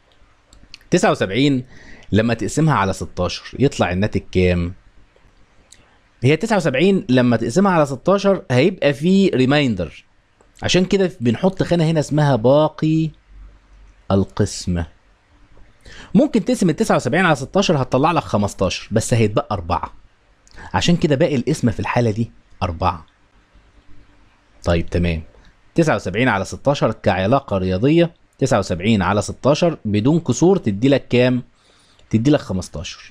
79 لما تقسمها على 16 يطلع الناتج كام هي 79 لما تقسمها على 16 هيبقى في ريمايندر عشان كده بنحط خانه هنا اسمها باقي القسمه ممكن تقسم ال 79 على 16 هتطلع لك 15 بس هيتبقى 4 عشان كده باقي القسمه في الحاله دي 4 طيب تمام 79 على 16 كعلاقه رياضيه 79 على 16 بدون كسور تدي لك كام تدي لك 15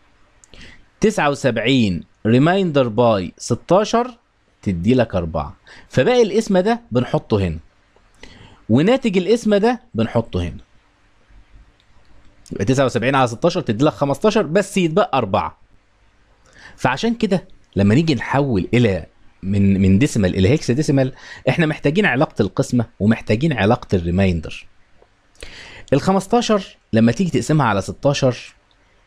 79 ريمايندر باي 16 تدي لك 4 فباقي القسمه ده بنحطه هنا وناتج القسمه ده بنحطه هنا يبقى 79 على 16 تدي لك 15 بس يتبقى 4 فعشان كده لما نيجي نحول الى من من ديسيمال الى هيكس ديسيمال احنا محتاجين علاقه القسمه ومحتاجين علاقه الريمايندر ال 15 لما تيجي تقسمها على 16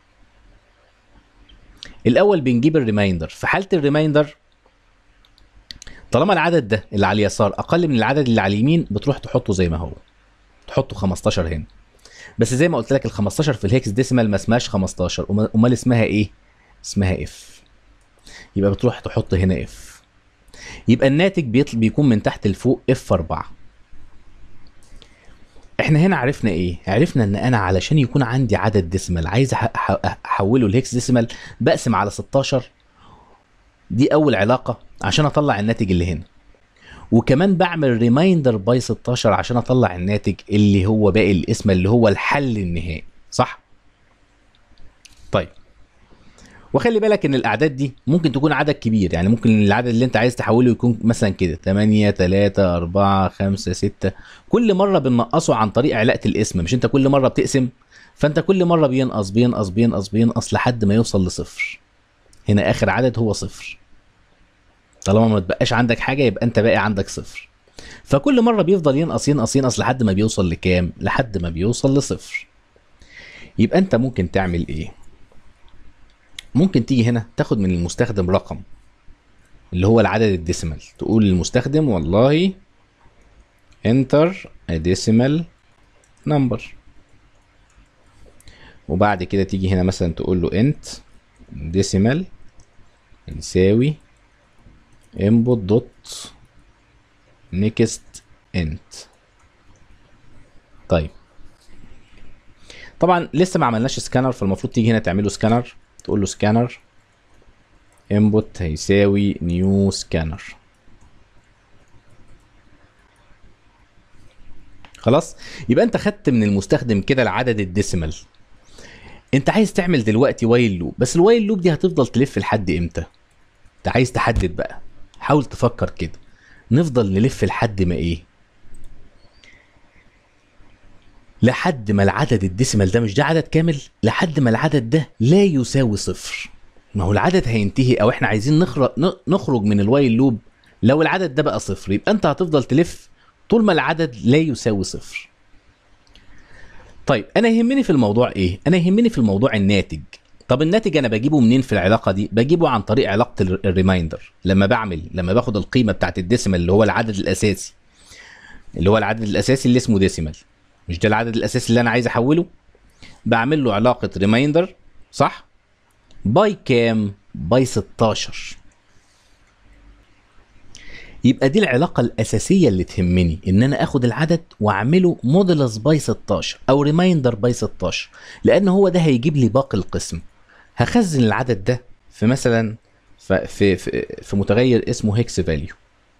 الاول بنجيب الريمايندر في حاله الريمايندر طالما العدد ده اللي على اليسار اقل من العدد اللي على اليمين بتروح تحطه زي ما هو تحطه 15 هنا بس زي ما قلت لك ال 15 في الهيكس ديسيمال ما اسمهاش 15 أما- امال اسمها ايه اسمها اف يبقى بتروح تحط هنا اف يبقى الناتج بيطل بيكون من تحت لفوق اف 4 احنا هنا عرفنا ايه عرفنا ان انا علشان يكون عندي عدد ديسيمال عايز أح- أح- احوله لهيكس ديسيمال بقسم على 16 دي اول علاقه عشان اطلع الناتج اللي هنا وكمان بعمل ريمايندر باي 16 عشان اطلع الناتج اللي هو باقي القسمه اللي هو الحل النهائي صح طيب وخلي بالك ان الاعداد دي ممكن تكون عدد كبير يعني ممكن العدد اللي انت عايز تحوله يكون مثلا كده 8 3 4 5 6 كل مره بننقصه عن طريق علاقه الاسم مش انت كل مره بتقسم فانت كل مره بينقص بينقص بينقص بينقص لحد ما يوصل لصفر هنا اخر عدد هو صفر طالما ما تبقاش عندك حاجه يبقى انت باقي عندك صفر فكل مره بيفضل ينقص ينقص ينقص لحد ما بيوصل لكام لحد ما بيوصل لصفر يبقى انت ممكن تعمل ايه ممكن تيجي هنا تاخد من المستخدم رقم اللي هو العدد الديسيمال تقول للمستخدم والله enter a decimal number وبعد كده تيجي هنا مثلا تقول له int decimal يساوي input dot next int طيب طبعا لسه ما عملناش سكانر فالمفروض تيجي هنا تعمله سكانر تقول له سكانر input هيساوي new scanner خلاص يبقى انت خدت من المستخدم كده العدد الديسيمال انت عايز تعمل دلوقتي وايل لوب بس الوايل لوب دي هتفضل تلف لحد امتى انت عايز تحدد بقى حاول تفكر كده نفضل نلف لحد ما ايه لحد ما العدد الديسيمال ده مش ده عدد كامل لحد ما العدد ده لا يساوي صفر ما هو العدد هينتهي او احنا عايزين نخرج نخرج من الوايل لوب لو العدد ده بقى صفر يبقى انت هتفضل تلف طول ما العدد لا يساوي صفر طيب انا يهمني في الموضوع ايه انا يهمني في الموضوع الناتج طب الناتج انا بجيبه منين في العلاقه دي بجيبه عن طريق علاقه ال- الريمايندر لما بعمل لما باخد القيمه بتاعت الديسيمال اللي هو العدد الاساسي اللي هو العدد الاساسي اللي اسمه ديسيمال مش ده العدد الاساسي اللي انا عايز احوله بعمل له علاقه ريمايندر صح باي كام باي 16 يبقى دي العلاقة الأساسية اللي تهمني إن أنا آخد العدد وأعمله مودولس باي 16 أو ريمايندر باي 16 لأن هو ده هيجيب لي باقي القسم هخزن العدد ده في مثلا ف- في في, في متغير اسمه هيكس فاليو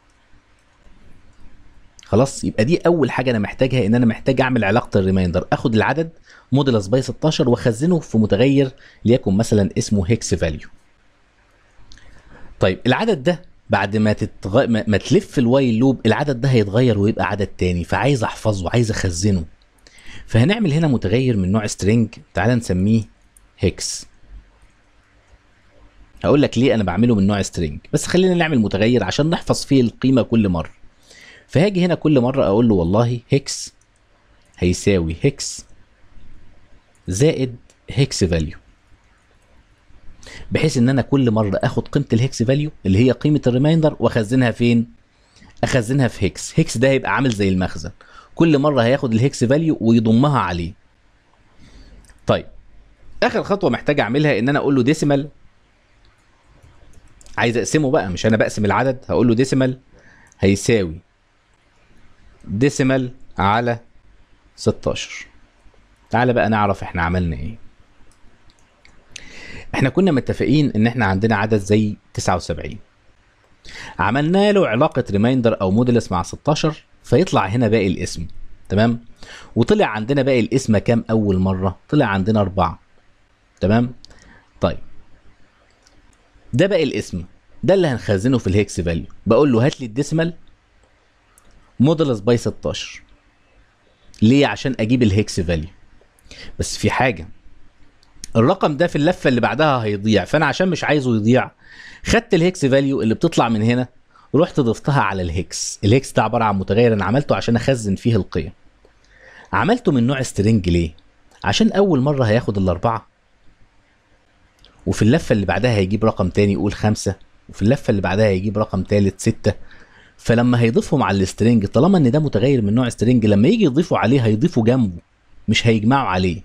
خلاص يبقى دي أول حاجة أنا محتاجها إن أنا محتاج أعمل علاقة الريمايندر آخد العدد مودولس باي 16 وأخزنه في متغير ليكن مثلا اسمه هيكس فاليو طيب العدد ده بعد ما تتغ... ما ما تلف الوايل لوب العدد ده هيتغير ويبقى عدد تاني فعايز احفظه عايز اخزنه فهنعمل هنا متغير من نوع سترينج تعال نسميه هيكس هقول لك ليه انا بعمله من نوع سترينج بس خلينا نعمل متغير عشان نحفظ فيه القيمه كل مره فهاجي هنا كل مره اقول له والله هيكس هيساوي هيكس زائد هيكس فاليو بحيث ان انا كل مره اخد قيمه الهكس فاليو اللي هي قيمه الريمايندر واخزنها فين اخزنها في هيكس هيكس ده هيبقى عامل زي المخزن كل مره هياخد الهيكس فاليو ويضمها عليه طيب اخر خطوه محتاج اعملها ان انا اقول له ديسيمال عايز اقسمه بقى مش انا بقسم العدد هقول له ديسيمال هيساوي ديسيمال على 16 تعالى بقى نعرف احنا عملنا ايه احنا كنا متفقين ان احنا عندنا عدد زي 79 عملنا له علاقة ريمايندر او مودلس مع 16 فيطلع هنا باقي الاسم تمام وطلع عندنا باقي الاسم كام اول مرة طلع عندنا اربعة تمام طيب ده باقي الاسم ده اللي هنخزنه في الهيكس فاليو بقول له هات لي الديسمال مودلس باي 16 ليه عشان اجيب الهيكس فاليو بس في حاجه الرقم ده في اللفه اللي بعدها هيضيع فانا عشان مش عايزه يضيع خدت الهيكس فاليو اللي بتطلع من هنا رحت ضفتها على الهيكس الهيكس ده عباره عن متغير انا عملته عشان اخزن فيه القيم عملته من نوع سترينج ليه عشان اول مره هياخد الاربعه وفي اللفه اللي بعدها هيجيب رقم تاني يقول خمسة وفي اللفه اللي بعدها هيجيب رقم تالت ستة فلما هيضيفهم على السترينج طالما ان ده متغير من نوع سترينج لما يجي يضيفوا عليه هيضيفوا جنبه مش هيجمعوا عليه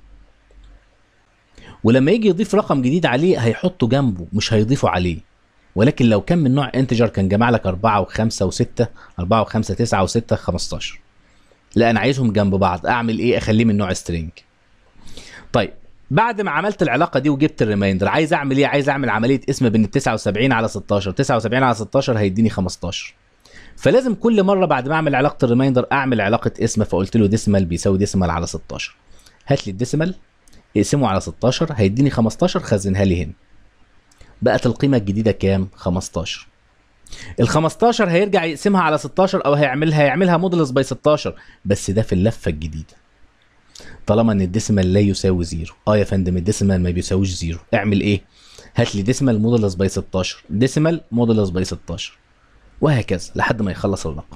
ولما يجي يضيف رقم جديد عليه هيحطه جنبه مش هيضيفوا عليه ولكن لو كان من نوع انتجر كان جمع لك 4 و5 و6 4 و5 9 و6 15 لا انا عايزهم جنب بعض اعمل ايه اخليه من نوع سترينج طيب بعد ما عملت العلاقه دي وجبت الريمايندر عايز اعمل ايه عايز اعمل عمليه اسم بين ال 79 على 16 79 على 16 هيديني 15 فلازم كل مره بعد ما اعمل علاقه الريمايندر اعمل علاقه اسم فقلت له ديسمال بيساوي ديسمال على 16 هات لي الديسمال اقسمه على 16 هيديني 15 خزنها لي هنا بقت القيمه الجديده كام 15 ال 15 هيرجع يقسمها على 16 او هيعملها هيعملها مودلس باي 16 بس ده في اللفه الجديده طالما ان الديسمال لا يساوي زيرو اه يا فندم الديسمال ما بيساويش زيرو اعمل ايه هات لي ديسمال مودلس باي 16 ديسمال مودلس باي 16 وهكذا لحد ما يخلص الرقم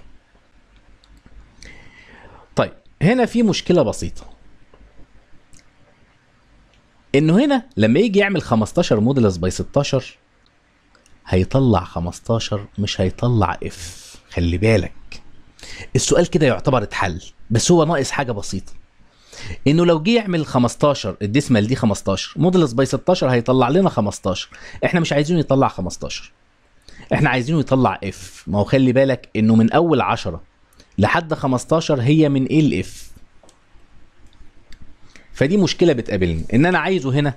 طيب هنا في مشكله بسيطه انه هنا لما يجي يعمل 15 مودلس باي 16 هيطلع 15 مش هيطلع اف خلي بالك السؤال كده يعتبر اتحل بس هو ناقص حاجه بسيطه انه لو جه يعمل 15 الديسمال دي 15 مودلس باي 16 هيطلع لنا 15 احنا مش عايزينه يطلع 15 احنا عايزينه يطلع اف ما هو خلي بالك انه من اول 10 لحد 15 هي من ايه الاف فدي مشكله بتقابلني ان انا عايزه هنا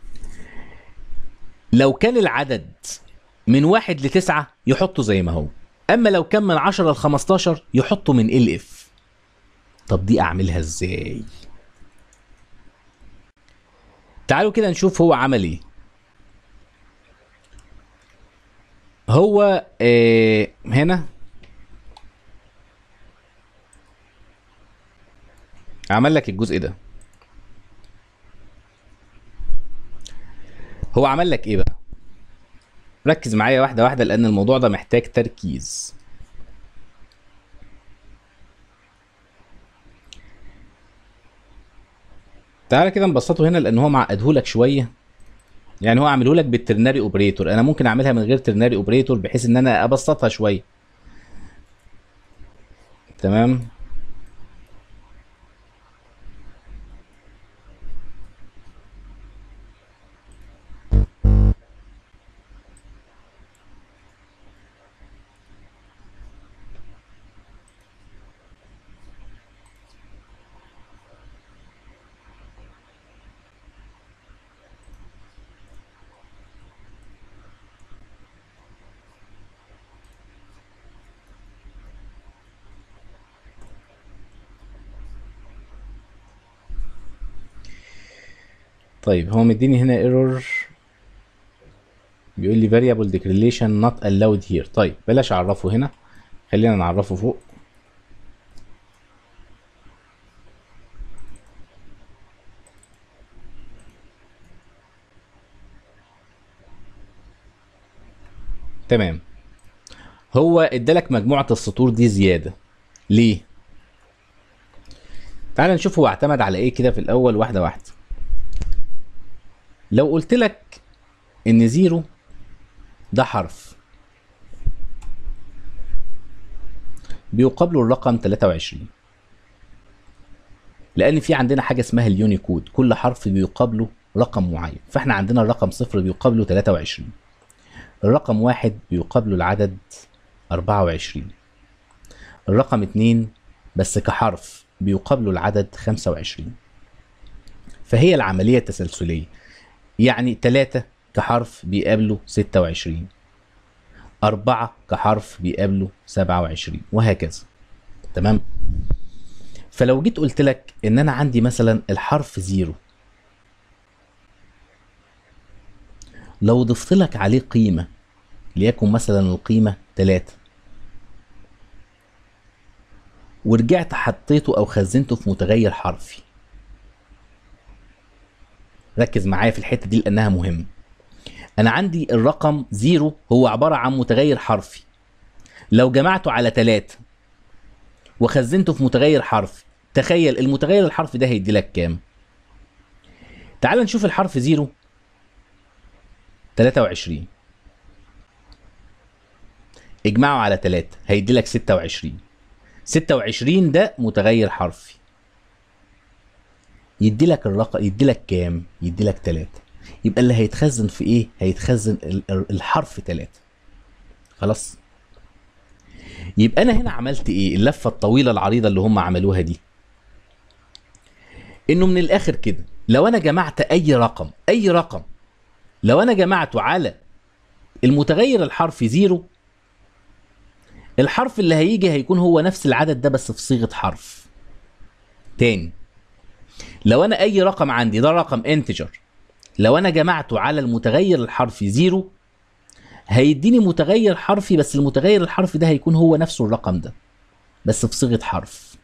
لو كان العدد من واحد لتسعة يحطه زي ما هو اما لو كان من 10 ل 15 يحطه من ال اف طب دي اعملها ازاي تعالوا كده نشوف هو عمل ايه هو آه هنا عمل لك الجزء ده هو عمل لك ايه بقى ركز معايا واحده واحده لان الموضوع ده محتاج تركيز تعالى كده نبسطه هنا لان هو معقدهولك شويه يعني هو عامله لك بالترناري اوبريتور انا ممكن اعملها من غير ترناري اوبريتور بحيث ان انا ابسطها شويه تمام طيب هو مديني هنا ايرور بيقول لي variable declaration not allowed here طيب بلاش اعرفه هنا خلينا نعرفه فوق تمام هو ادالك مجموعة السطور دي زيادة ليه؟ تعال نشوف هو اعتمد على ايه كده في الاول واحدة واحدة لو قلت لك ان زيرو ده حرف بيقابله الرقم 23 لان في عندنا حاجه اسمها اليونيكود كل حرف بيقابله رقم معين فاحنا عندنا الرقم صفر بيقابله 23 الرقم واحد بيقابله العدد 24 الرقم اتنين بس كحرف بيقابله العدد 25 فهي العملية التسلسلية يعني تلاتة كحرف بيقابله 26 أربعة كحرف بيقابله 27 وهكذا تمام فلو جيت قلت لك ان انا عندي مثلا الحرف زيرو لو ضفت لك عليه قيمة ليكن مثلا القيمة 3 ورجعت حطيته او خزنته في متغير حرفي ركز معايا في الحته دي لانها مهمه انا عندي الرقم زيرو هو عباره عن متغير حرفي لو جمعته على 3 وخزنته في متغير حرفي تخيل المتغير الحرفي ده هيدي لك كام تعال نشوف الحرف زيرو 23 اجمعه على 3 هيدي لك 26 26 ده متغير حرفي يدي لك الرقم يدي لك كام يدي لك 3 يبقى اللي هيتخزن في ايه هيتخزن ال- ال- الحرف 3 خلاص يبقى انا هنا عملت ايه اللفه الطويله العريضه اللي هم عملوها دي انه من الاخر كده لو انا جمعت اي رقم اي رقم لو انا جمعته على المتغير الحرفي زيرو الحرف اللي هيجي هيكون هو نفس العدد ده بس في صيغه حرف تاني لو انا اي رقم عندي ده رقم انتجر لو انا جمعته على المتغير الحرفي زيرو هيديني متغير حرفي بس المتغير الحرفي ده هيكون هو نفسه الرقم ده بس في صيغه حرف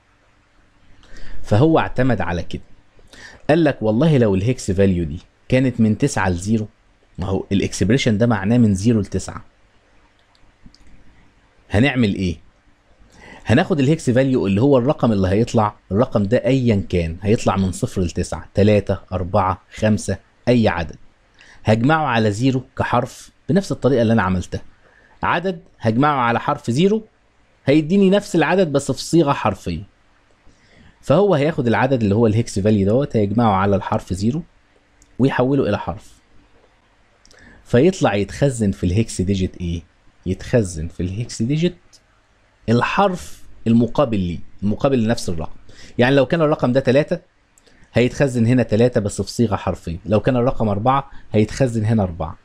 فهو اعتمد على كده قال لك والله لو الهكس فاليو دي كانت من 9 ل 0 ما هو الاكسبريشن ده معناه من 0 ل 9 هنعمل ايه هناخد الهكس فاليو اللي هو الرقم اللي هيطلع الرقم ده ايا كان هيطلع من صفر لتسعة تلاتة أربعة خمسة أي عدد هجمعه على زيرو كحرف بنفس الطريقة اللي أنا عملتها عدد هجمعه على حرف زيرو هيديني نفس العدد بس في صيغة حرفية فهو هياخد العدد اللي هو الهكس فاليو دوت هيجمعه على الحرف زيرو ويحوله إلى حرف فيطلع يتخزن في الهكس ديجيت ايه يتخزن في الهكس ديجيت الحرف المقابل ليه المقابل لنفس الرقم يعني لو كان الرقم ده 3 هيتخزن هنا 3 بس في صيغه حرفيه لو كان الرقم 4 هيتخزن هنا 4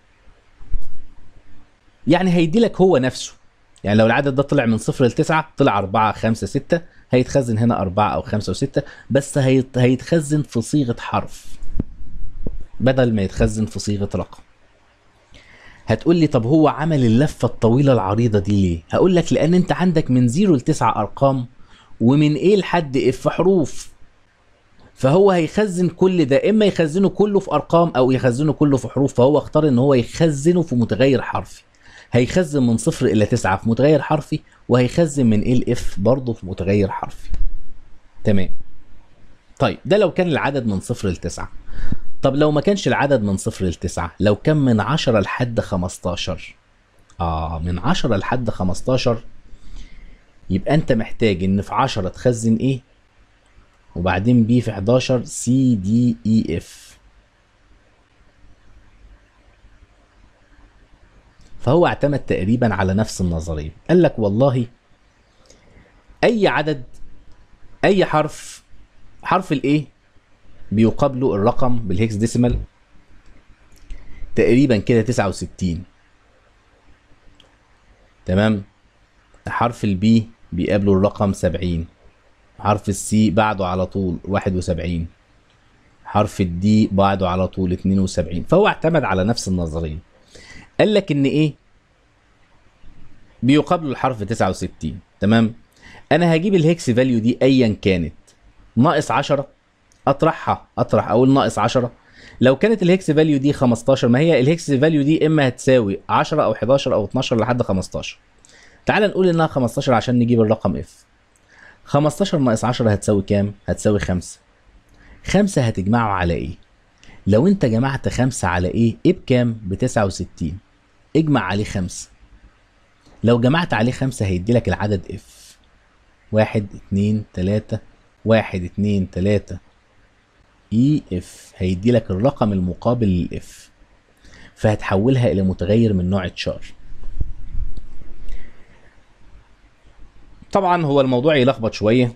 يعني هيدي لك هو نفسه يعني لو العدد ده طلع من صفر لتسعة طلع أربعة خمسة ستة هيتخزن هنا أربعة أو خمسة وستة بس هيت... هيتخزن في صيغة حرف بدل ما يتخزن في صيغة رقم هتقول لي طب هو عمل اللفة الطويلة العريضة دي ليه؟ هقول لك لأن أنت عندك من زيرو لتسعة أرقام ومن إيه لحد إف حروف فهو هيخزن كل ده إما يخزنه كله في أرقام أو يخزنه كله في حروف فهو اختار إن هو يخزنه في متغير حرفي هيخزن من صفر إلى تسعة في متغير حرفي وهيخزن من إيه لإف برضه في متغير حرفي تمام طيب ده لو كان العدد من صفر لتسعة طب لو ما كانش العدد من صفر لتسعة لو كان من عشرة لحد خمستاشر اه من عشرة لحد خمستاشر يبقى انت محتاج ان في عشرة تخزن ايه وبعدين بي في 11 سي دي اي اف فهو اعتمد تقريبا على نفس النظرية قال لك والله اي عدد اي حرف حرف الايه بيقابله الرقم بالهيكس ديسيمال تقريبا كده 69 تمام حرف البي بيقابله الرقم 70 حرف السي بعده على طول 71 حرف الدي بعده على طول 72 فهو اعتمد على نفس النظريه قال لك ان ايه بيقابله الحرف 69 تمام انا هجيب الهيكس فاليو دي ايا كانت ناقص 10 اطرحها اطرح اقول ناقص 10 لو كانت الهيكس فاليو دي 15 ما هي الهيكس فاليو دي اما هتساوي 10 او 11 او 12 لحد 15 تعال نقول انها 15 عشان نجيب الرقم اف 15 ناقص 10 هتساوي كام هتساوي 5 5 هتجمعه على ايه لو انت جمعت خمسة على ايه ايه بكام بتسعة وستين اجمع عليه خمسة لو جمعت عليه خمسة هيدي لك العدد اف واحد اتنين تلاتة واحد اتنين تلاتة اي اف هيدي لك الرقم المقابل للاف فهتحولها الى متغير من نوع تشار طبعا هو الموضوع يلخبط شويه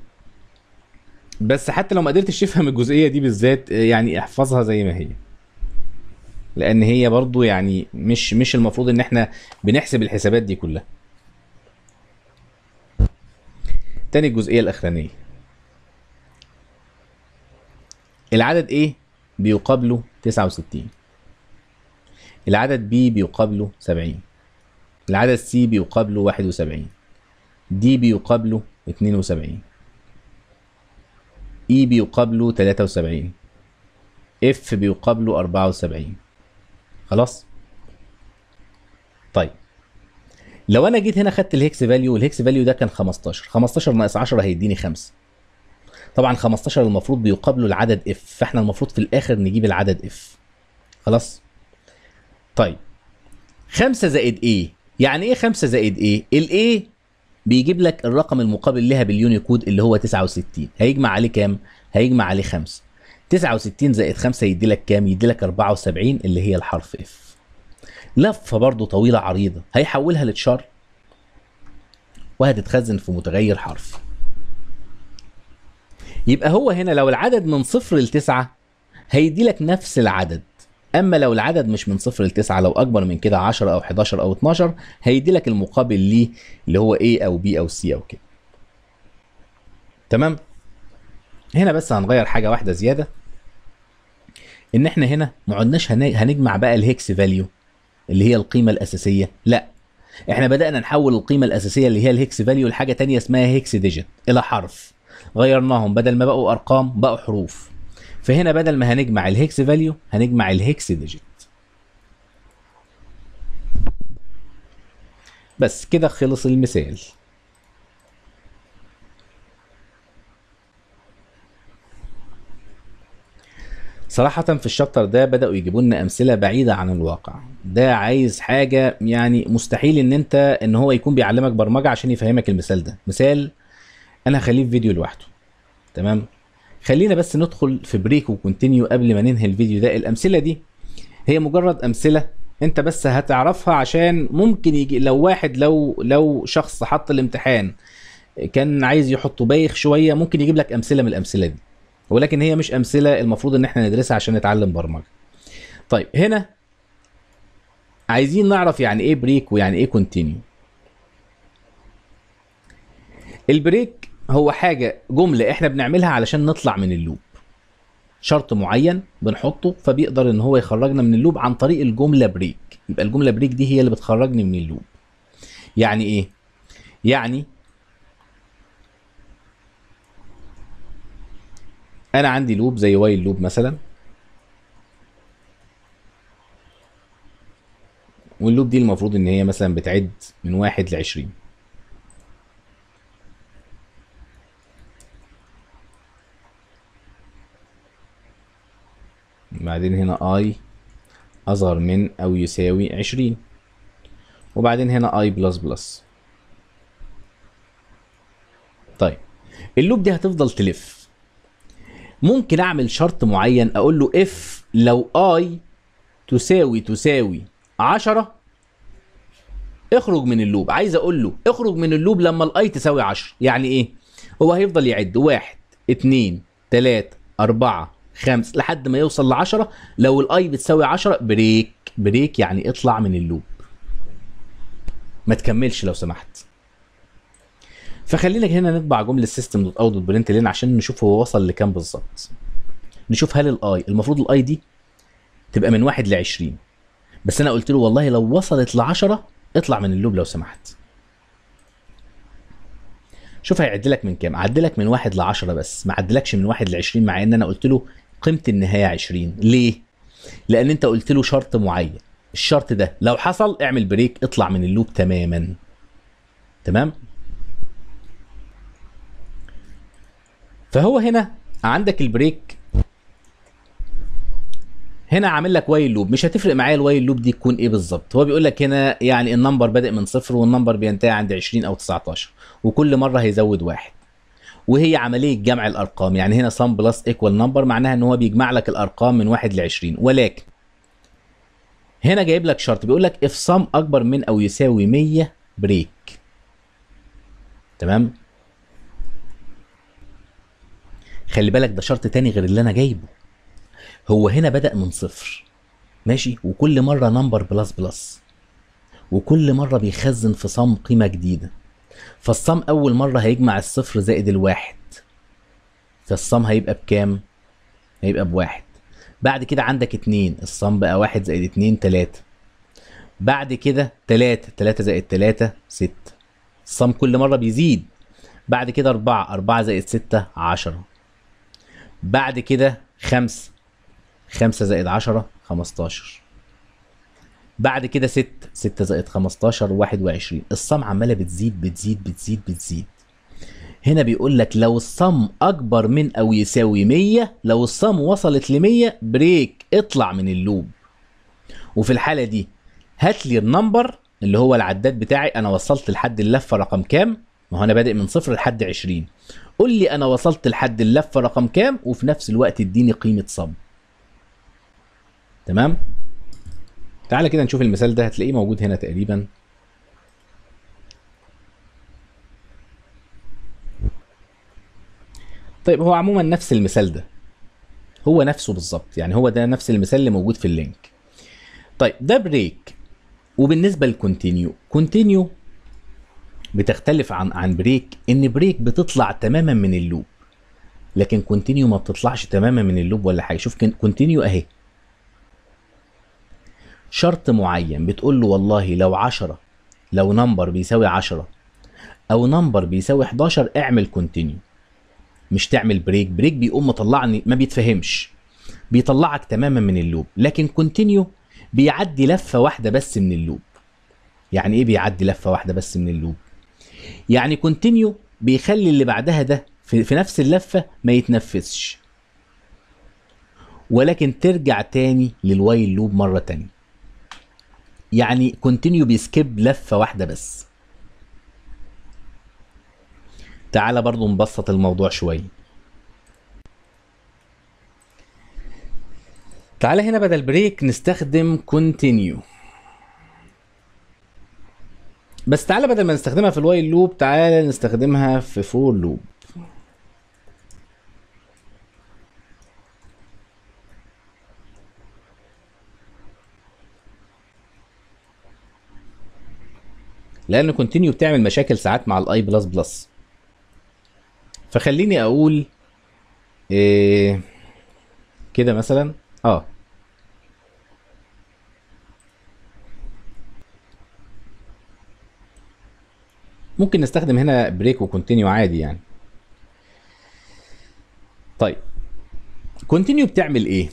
بس حتى لو ما قدرتش تفهم الجزئيه دي بالذات يعني احفظها زي ما هي لان هي برضو يعني مش مش المفروض ان احنا بنحسب الحسابات دي كلها تاني الجزئيه الاخرانيه العدد ايه بيقابله 69 العدد بي بيقابله 70 العدد سي بيقابله 71 دي بيقابله 72 اي بيقابله 73 اف بيقابله 74 خلاص طيب لو انا جيت هنا خدت الهكس فاليو والهكس فاليو ده كان 15 15 ناقص 10 هيديني 5 طبعا 15 المفروض بيقابله العدد اف فاحنا المفروض في الاخر نجيب العدد اف خلاص طيب 5 زائد ايه يعني ايه 5 زائد ايه الايه بيجيب لك الرقم المقابل لها باليونيكود اللي هو 69 هيجمع عليه كام هيجمع عليه 5 69 زائد 5 يدي لك كام يدي لك 74 اللي هي الحرف اف لفه برضو طويله عريضه هيحولها لتشار وهتتخزن في متغير حرف يبقى هو هنا لو العدد من صفر لتسعة هيدي لك نفس العدد اما لو العدد مش من صفر لتسعة لو اكبر من كده 10 او 11 او 12 هيدي لك المقابل ليه اللي هو A او B او C او كده تمام هنا بس هنغير حاجه واحده زياده ان احنا هنا ما عدناش هن- هنجمع بقى الهكس فاليو اللي هي القيمه الاساسيه لا احنا بدانا نحول القيمه الاساسيه اللي هي الهكس فاليو لحاجه تانية اسمها هكس ديجيت الى حرف غيرناهم بدل ما بقوا ارقام بقوا حروف فهنا بدل ما هنجمع الهكس فاليو هنجمع الهكس ديجيت بس كده خلص المثال صراحة في الشابتر ده بدأوا يجيبوا لنا أمثلة بعيدة عن الواقع ده عايز حاجة يعني مستحيل إن أنت إن هو يكون بيعلمك برمجة عشان يفهمك المثال ده مثال أنا هخليه في فيديو لوحده تمام خلينا بس ندخل في بريك وكونتينيو قبل ما ننهي الفيديو ده الأمثلة دي هي مجرد أمثلة أنت بس هتعرفها عشان ممكن يجي لو واحد لو لو شخص حط الامتحان كان عايز يحطه بايخ شوية ممكن يجيب لك أمثلة من الأمثلة دي ولكن هي مش امثله المفروض ان احنا ندرسها عشان نتعلم برمجه طيب هنا عايزين نعرف يعني ايه بريك ويعني ايه كونتينيو البريك هو حاجه جمله احنا بنعملها علشان نطلع من اللوب شرط معين بنحطه فبيقدر ان هو يخرجنا من اللوب عن طريق الجمله بريك يبقى الجمله بريك دي هي اللي بتخرجني من اللوب يعني ايه يعني انا عندي لوب زي وايل لوب مثلا واللوب دي المفروض ان هي مثلا بتعد من واحد لعشرين بعدين هنا اي اصغر من او يساوي عشرين وبعدين هنا اي بلس بلس طيب اللوب دي هتفضل تلف ممكن اعمل شرط معين اقول له اف لو اي تساوي تساوي 10 اخرج من اللوب عايز اقول له اخرج من اللوب لما الاي تساوي 10 يعني ايه هو هيفضل يعد واحد اتنين تلاتة أربعة خمس لحد ما يوصل لعشرة لو الاي بتساوي 10 بريك بريك يعني اطلع من اللوب ما تكملش لو سمحت فخلينا هنا نطبع جمله سيستم دوت اوت دوت برنت لين عشان نشوف هو وصل لكام بالظبط نشوف هل الاي المفروض الاي دي تبقى من واحد ل 20 بس انا قلت له والله لو وصلت ل 10 اطلع من اللوب لو سمحت شوف هيعد لك من كام عد لك من واحد ل 10 بس ما عدلكش من واحد ل 20 مع ان انا قلت له قيمه النهايه 20 ليه لان انت قلت له شرط معين الشرط ده لو حصل اعمل بريك اطلع من اللوب تماما تمام فهو هنا عندك البريك هنا عامل لك وايل لوب مش هتفرق معايا الوايل لوب دي تكون ايه بالظبط هو بيقول لك هنا يعني النمبر بادئ من صفر والنمبر بينتهي عند 20 او 19 وكل مره هيزود واحد وهي عمليه جمع الارقام يعني هنا sum بلس ايكوال نمبر معناها ان هو بيجمع لك الارقام من 1 ل 20 ولكن هنا جايب لك شرط بيقول لك if sum اكبر من او يساوي 100 بريك تمام خلي بالك ده شرط تاني غير اللي انا جايبه هو هنا بدأ من صفر ماشي وكل مرة نمبر بلس بلس وكل مرة بيخزن في صم قيمة جديدة فالصم أول مرة هيجمع الصفر زائد الواحد فالصم هيبقى بكام؟ هيبقى بواحد بعد كده عندك اتنين الصم بقى واحد زائد اتنين تلاتة بعد كده تلاتة تلاتة زائد تلاتة ستة الصم كل مرة بيزيد بعد كده أربعة أربعة زائد ستة عشرة بعد كده خمسة خمسة زائد عشرة خمستاشر بعد كده ست ستة زائد خمستاشر واحد وعشرين الصم عمالة بتزيد بتزيد بتزيد بتزيد هنا بيقول لك لو الصم أكبر من أو يساوي مية لو الصم وصلت لمية بريك اطلع من اللوب وفي الحالة دي هات لي النمبر اللي هو العداد بتاعي أنا وصلت لحد اللفة رقم كام ما هو أنا بادئ من صفر لحد عشرين قول لي أنا وصلت لحد اللفة رقم كام وفي نفس الوقت اديني قيمة صم تمام تعالى كده نشوف المثال ده هتلاقيه موجود هنا تقريبا طيب هو عموما نفس المثال ده هو نفسه بالظبط يعني هو ده نفس المثال اللي موجود في اللينك طيب ده بريك وبالنسبه للكونتينيو كونتينيو بتختلف عن عن بريك ان بريك بتطلع تماما من اللوب لكن كونتينيو ما بتطلعش تماما من اللوب ولا حاجه شوف كونتينيو اهي شرط معين بتقول له والله لو 10 لو نمبر بيساوي 10 او نمبر بيساوي 11 اعمل كونتينيو مش تعمل بريك بريك بيقوم مطلعني ما بيتفهمش بيطلعك تماما من اللوب لكن كونتينيو بيعدي لفه واحده بس من اللوب يعني ايه بيعدي لفه واحده بس من اللوب يعني كونتينيو بيخلي اللي بعدها ده في, في نفس اللفه ما يتنفذش ولكن ترجع تاني للوايل لوب مره تانية يعني كونتينيو بيسكيب لفه واحده بس تعالى برضو نبسط الموضوع شويه تعالى هنا بدل بريك نستخدم كونتينيو بس تعالى بدل ما نستخدمها في الوايل لوب تعالى نستخدمها في فور لوب لان كونتينيو بتعمل مشاكل ساعات مع الاي بلس بلس فخليني اقول إيه كده مثلا اه ممكن نستخدم هنا بريك وكونتينيو عادي يعني طيب كونتينيو بتعمل ايه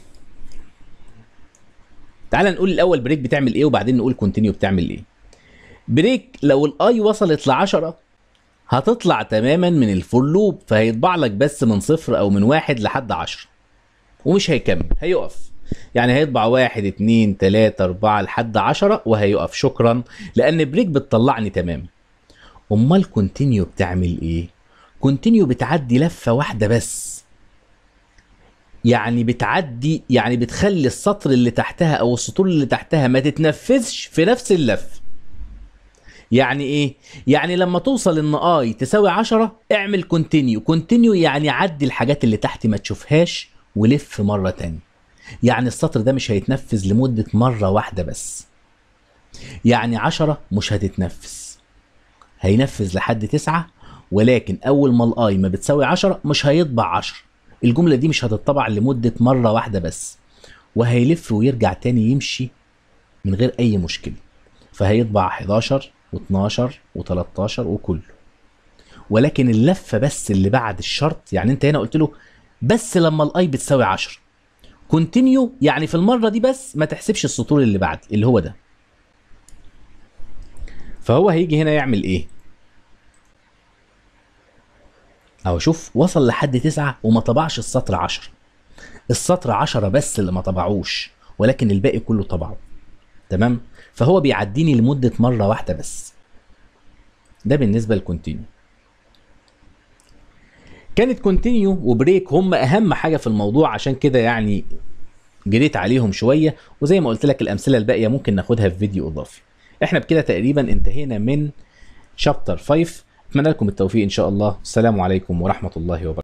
تعال نقول الاول بريك بتعمل ايه وبعدين نقول كونتينيو بتعمل ايه بريك لو الاي وصلت ل 10 هتطلع تماما من الفور لوب فهيطبع لك بس من صفر او من واحد لحد 10 ومش هيكمل هيقف يعني هيطبع واحد اتنين تلاتة اربعة لحد عشرة وهيقف شكرا لان بريك بتطلعني تماما امال كونتينيو بتعمل ايه كونتينيو بتعدي لفة واحدة بس يعني بتعدي يعني بتخلي السطر اللي تحتها او السطور اللي تحتها ما تتنفذش في نفس اللف يعني ايه يعني لما توصل ان اي تساوي 10 اعمل كونتينيو كونتينيو يعني عدي الحاجات اللي تحت ما تشوفهاش ولف مرة تانية يعني السطر ده مش هيتنفذ لمدة مرة واحدة بس يعني 10 مش هتتنفذ هينفذ لحد تسعة ولكن أول ما الآي ما بتساوي عشرة مش هيطبع عشرة الجملة دي مش هتطبع لمدة مرة واحدة بس وهيلف ويرجع تاني يمشي من غير أي مشكلة فهيطبع 11 و12 و13 وكله ولكن اللفة بس اللي بعد الشرط يعني انت هنا قلت له بس لما الاي بتساوي 10 كونتينيو يعني في المرة دي بس ما تحسبش السطور اللي بعد اللي هو ده فهو هيجي هنا يعمل ايه اهو شوف وصل لحد تسعة وما طبعش السطر عشرة السطر عشرة بس اللي ما طبعوش ولكن الباقي كله طبعه تمام فهو بيعديني لمده مره واحده بس ده بالنسبه للكونتينيو كانت كونتينيو وبريك هم اهم حاجه في الموضوع عشان كده يعني جريت عليهم شويه وزي ما قلت لك الامثله الباقيه ممكن ناخدها في فيديو اضافي احنا بكده تقريبا انتهينا من شابتر 5 اتمنى لكم التوفيق ان شاء الله السلام عليكم ورحمه الله وبركاته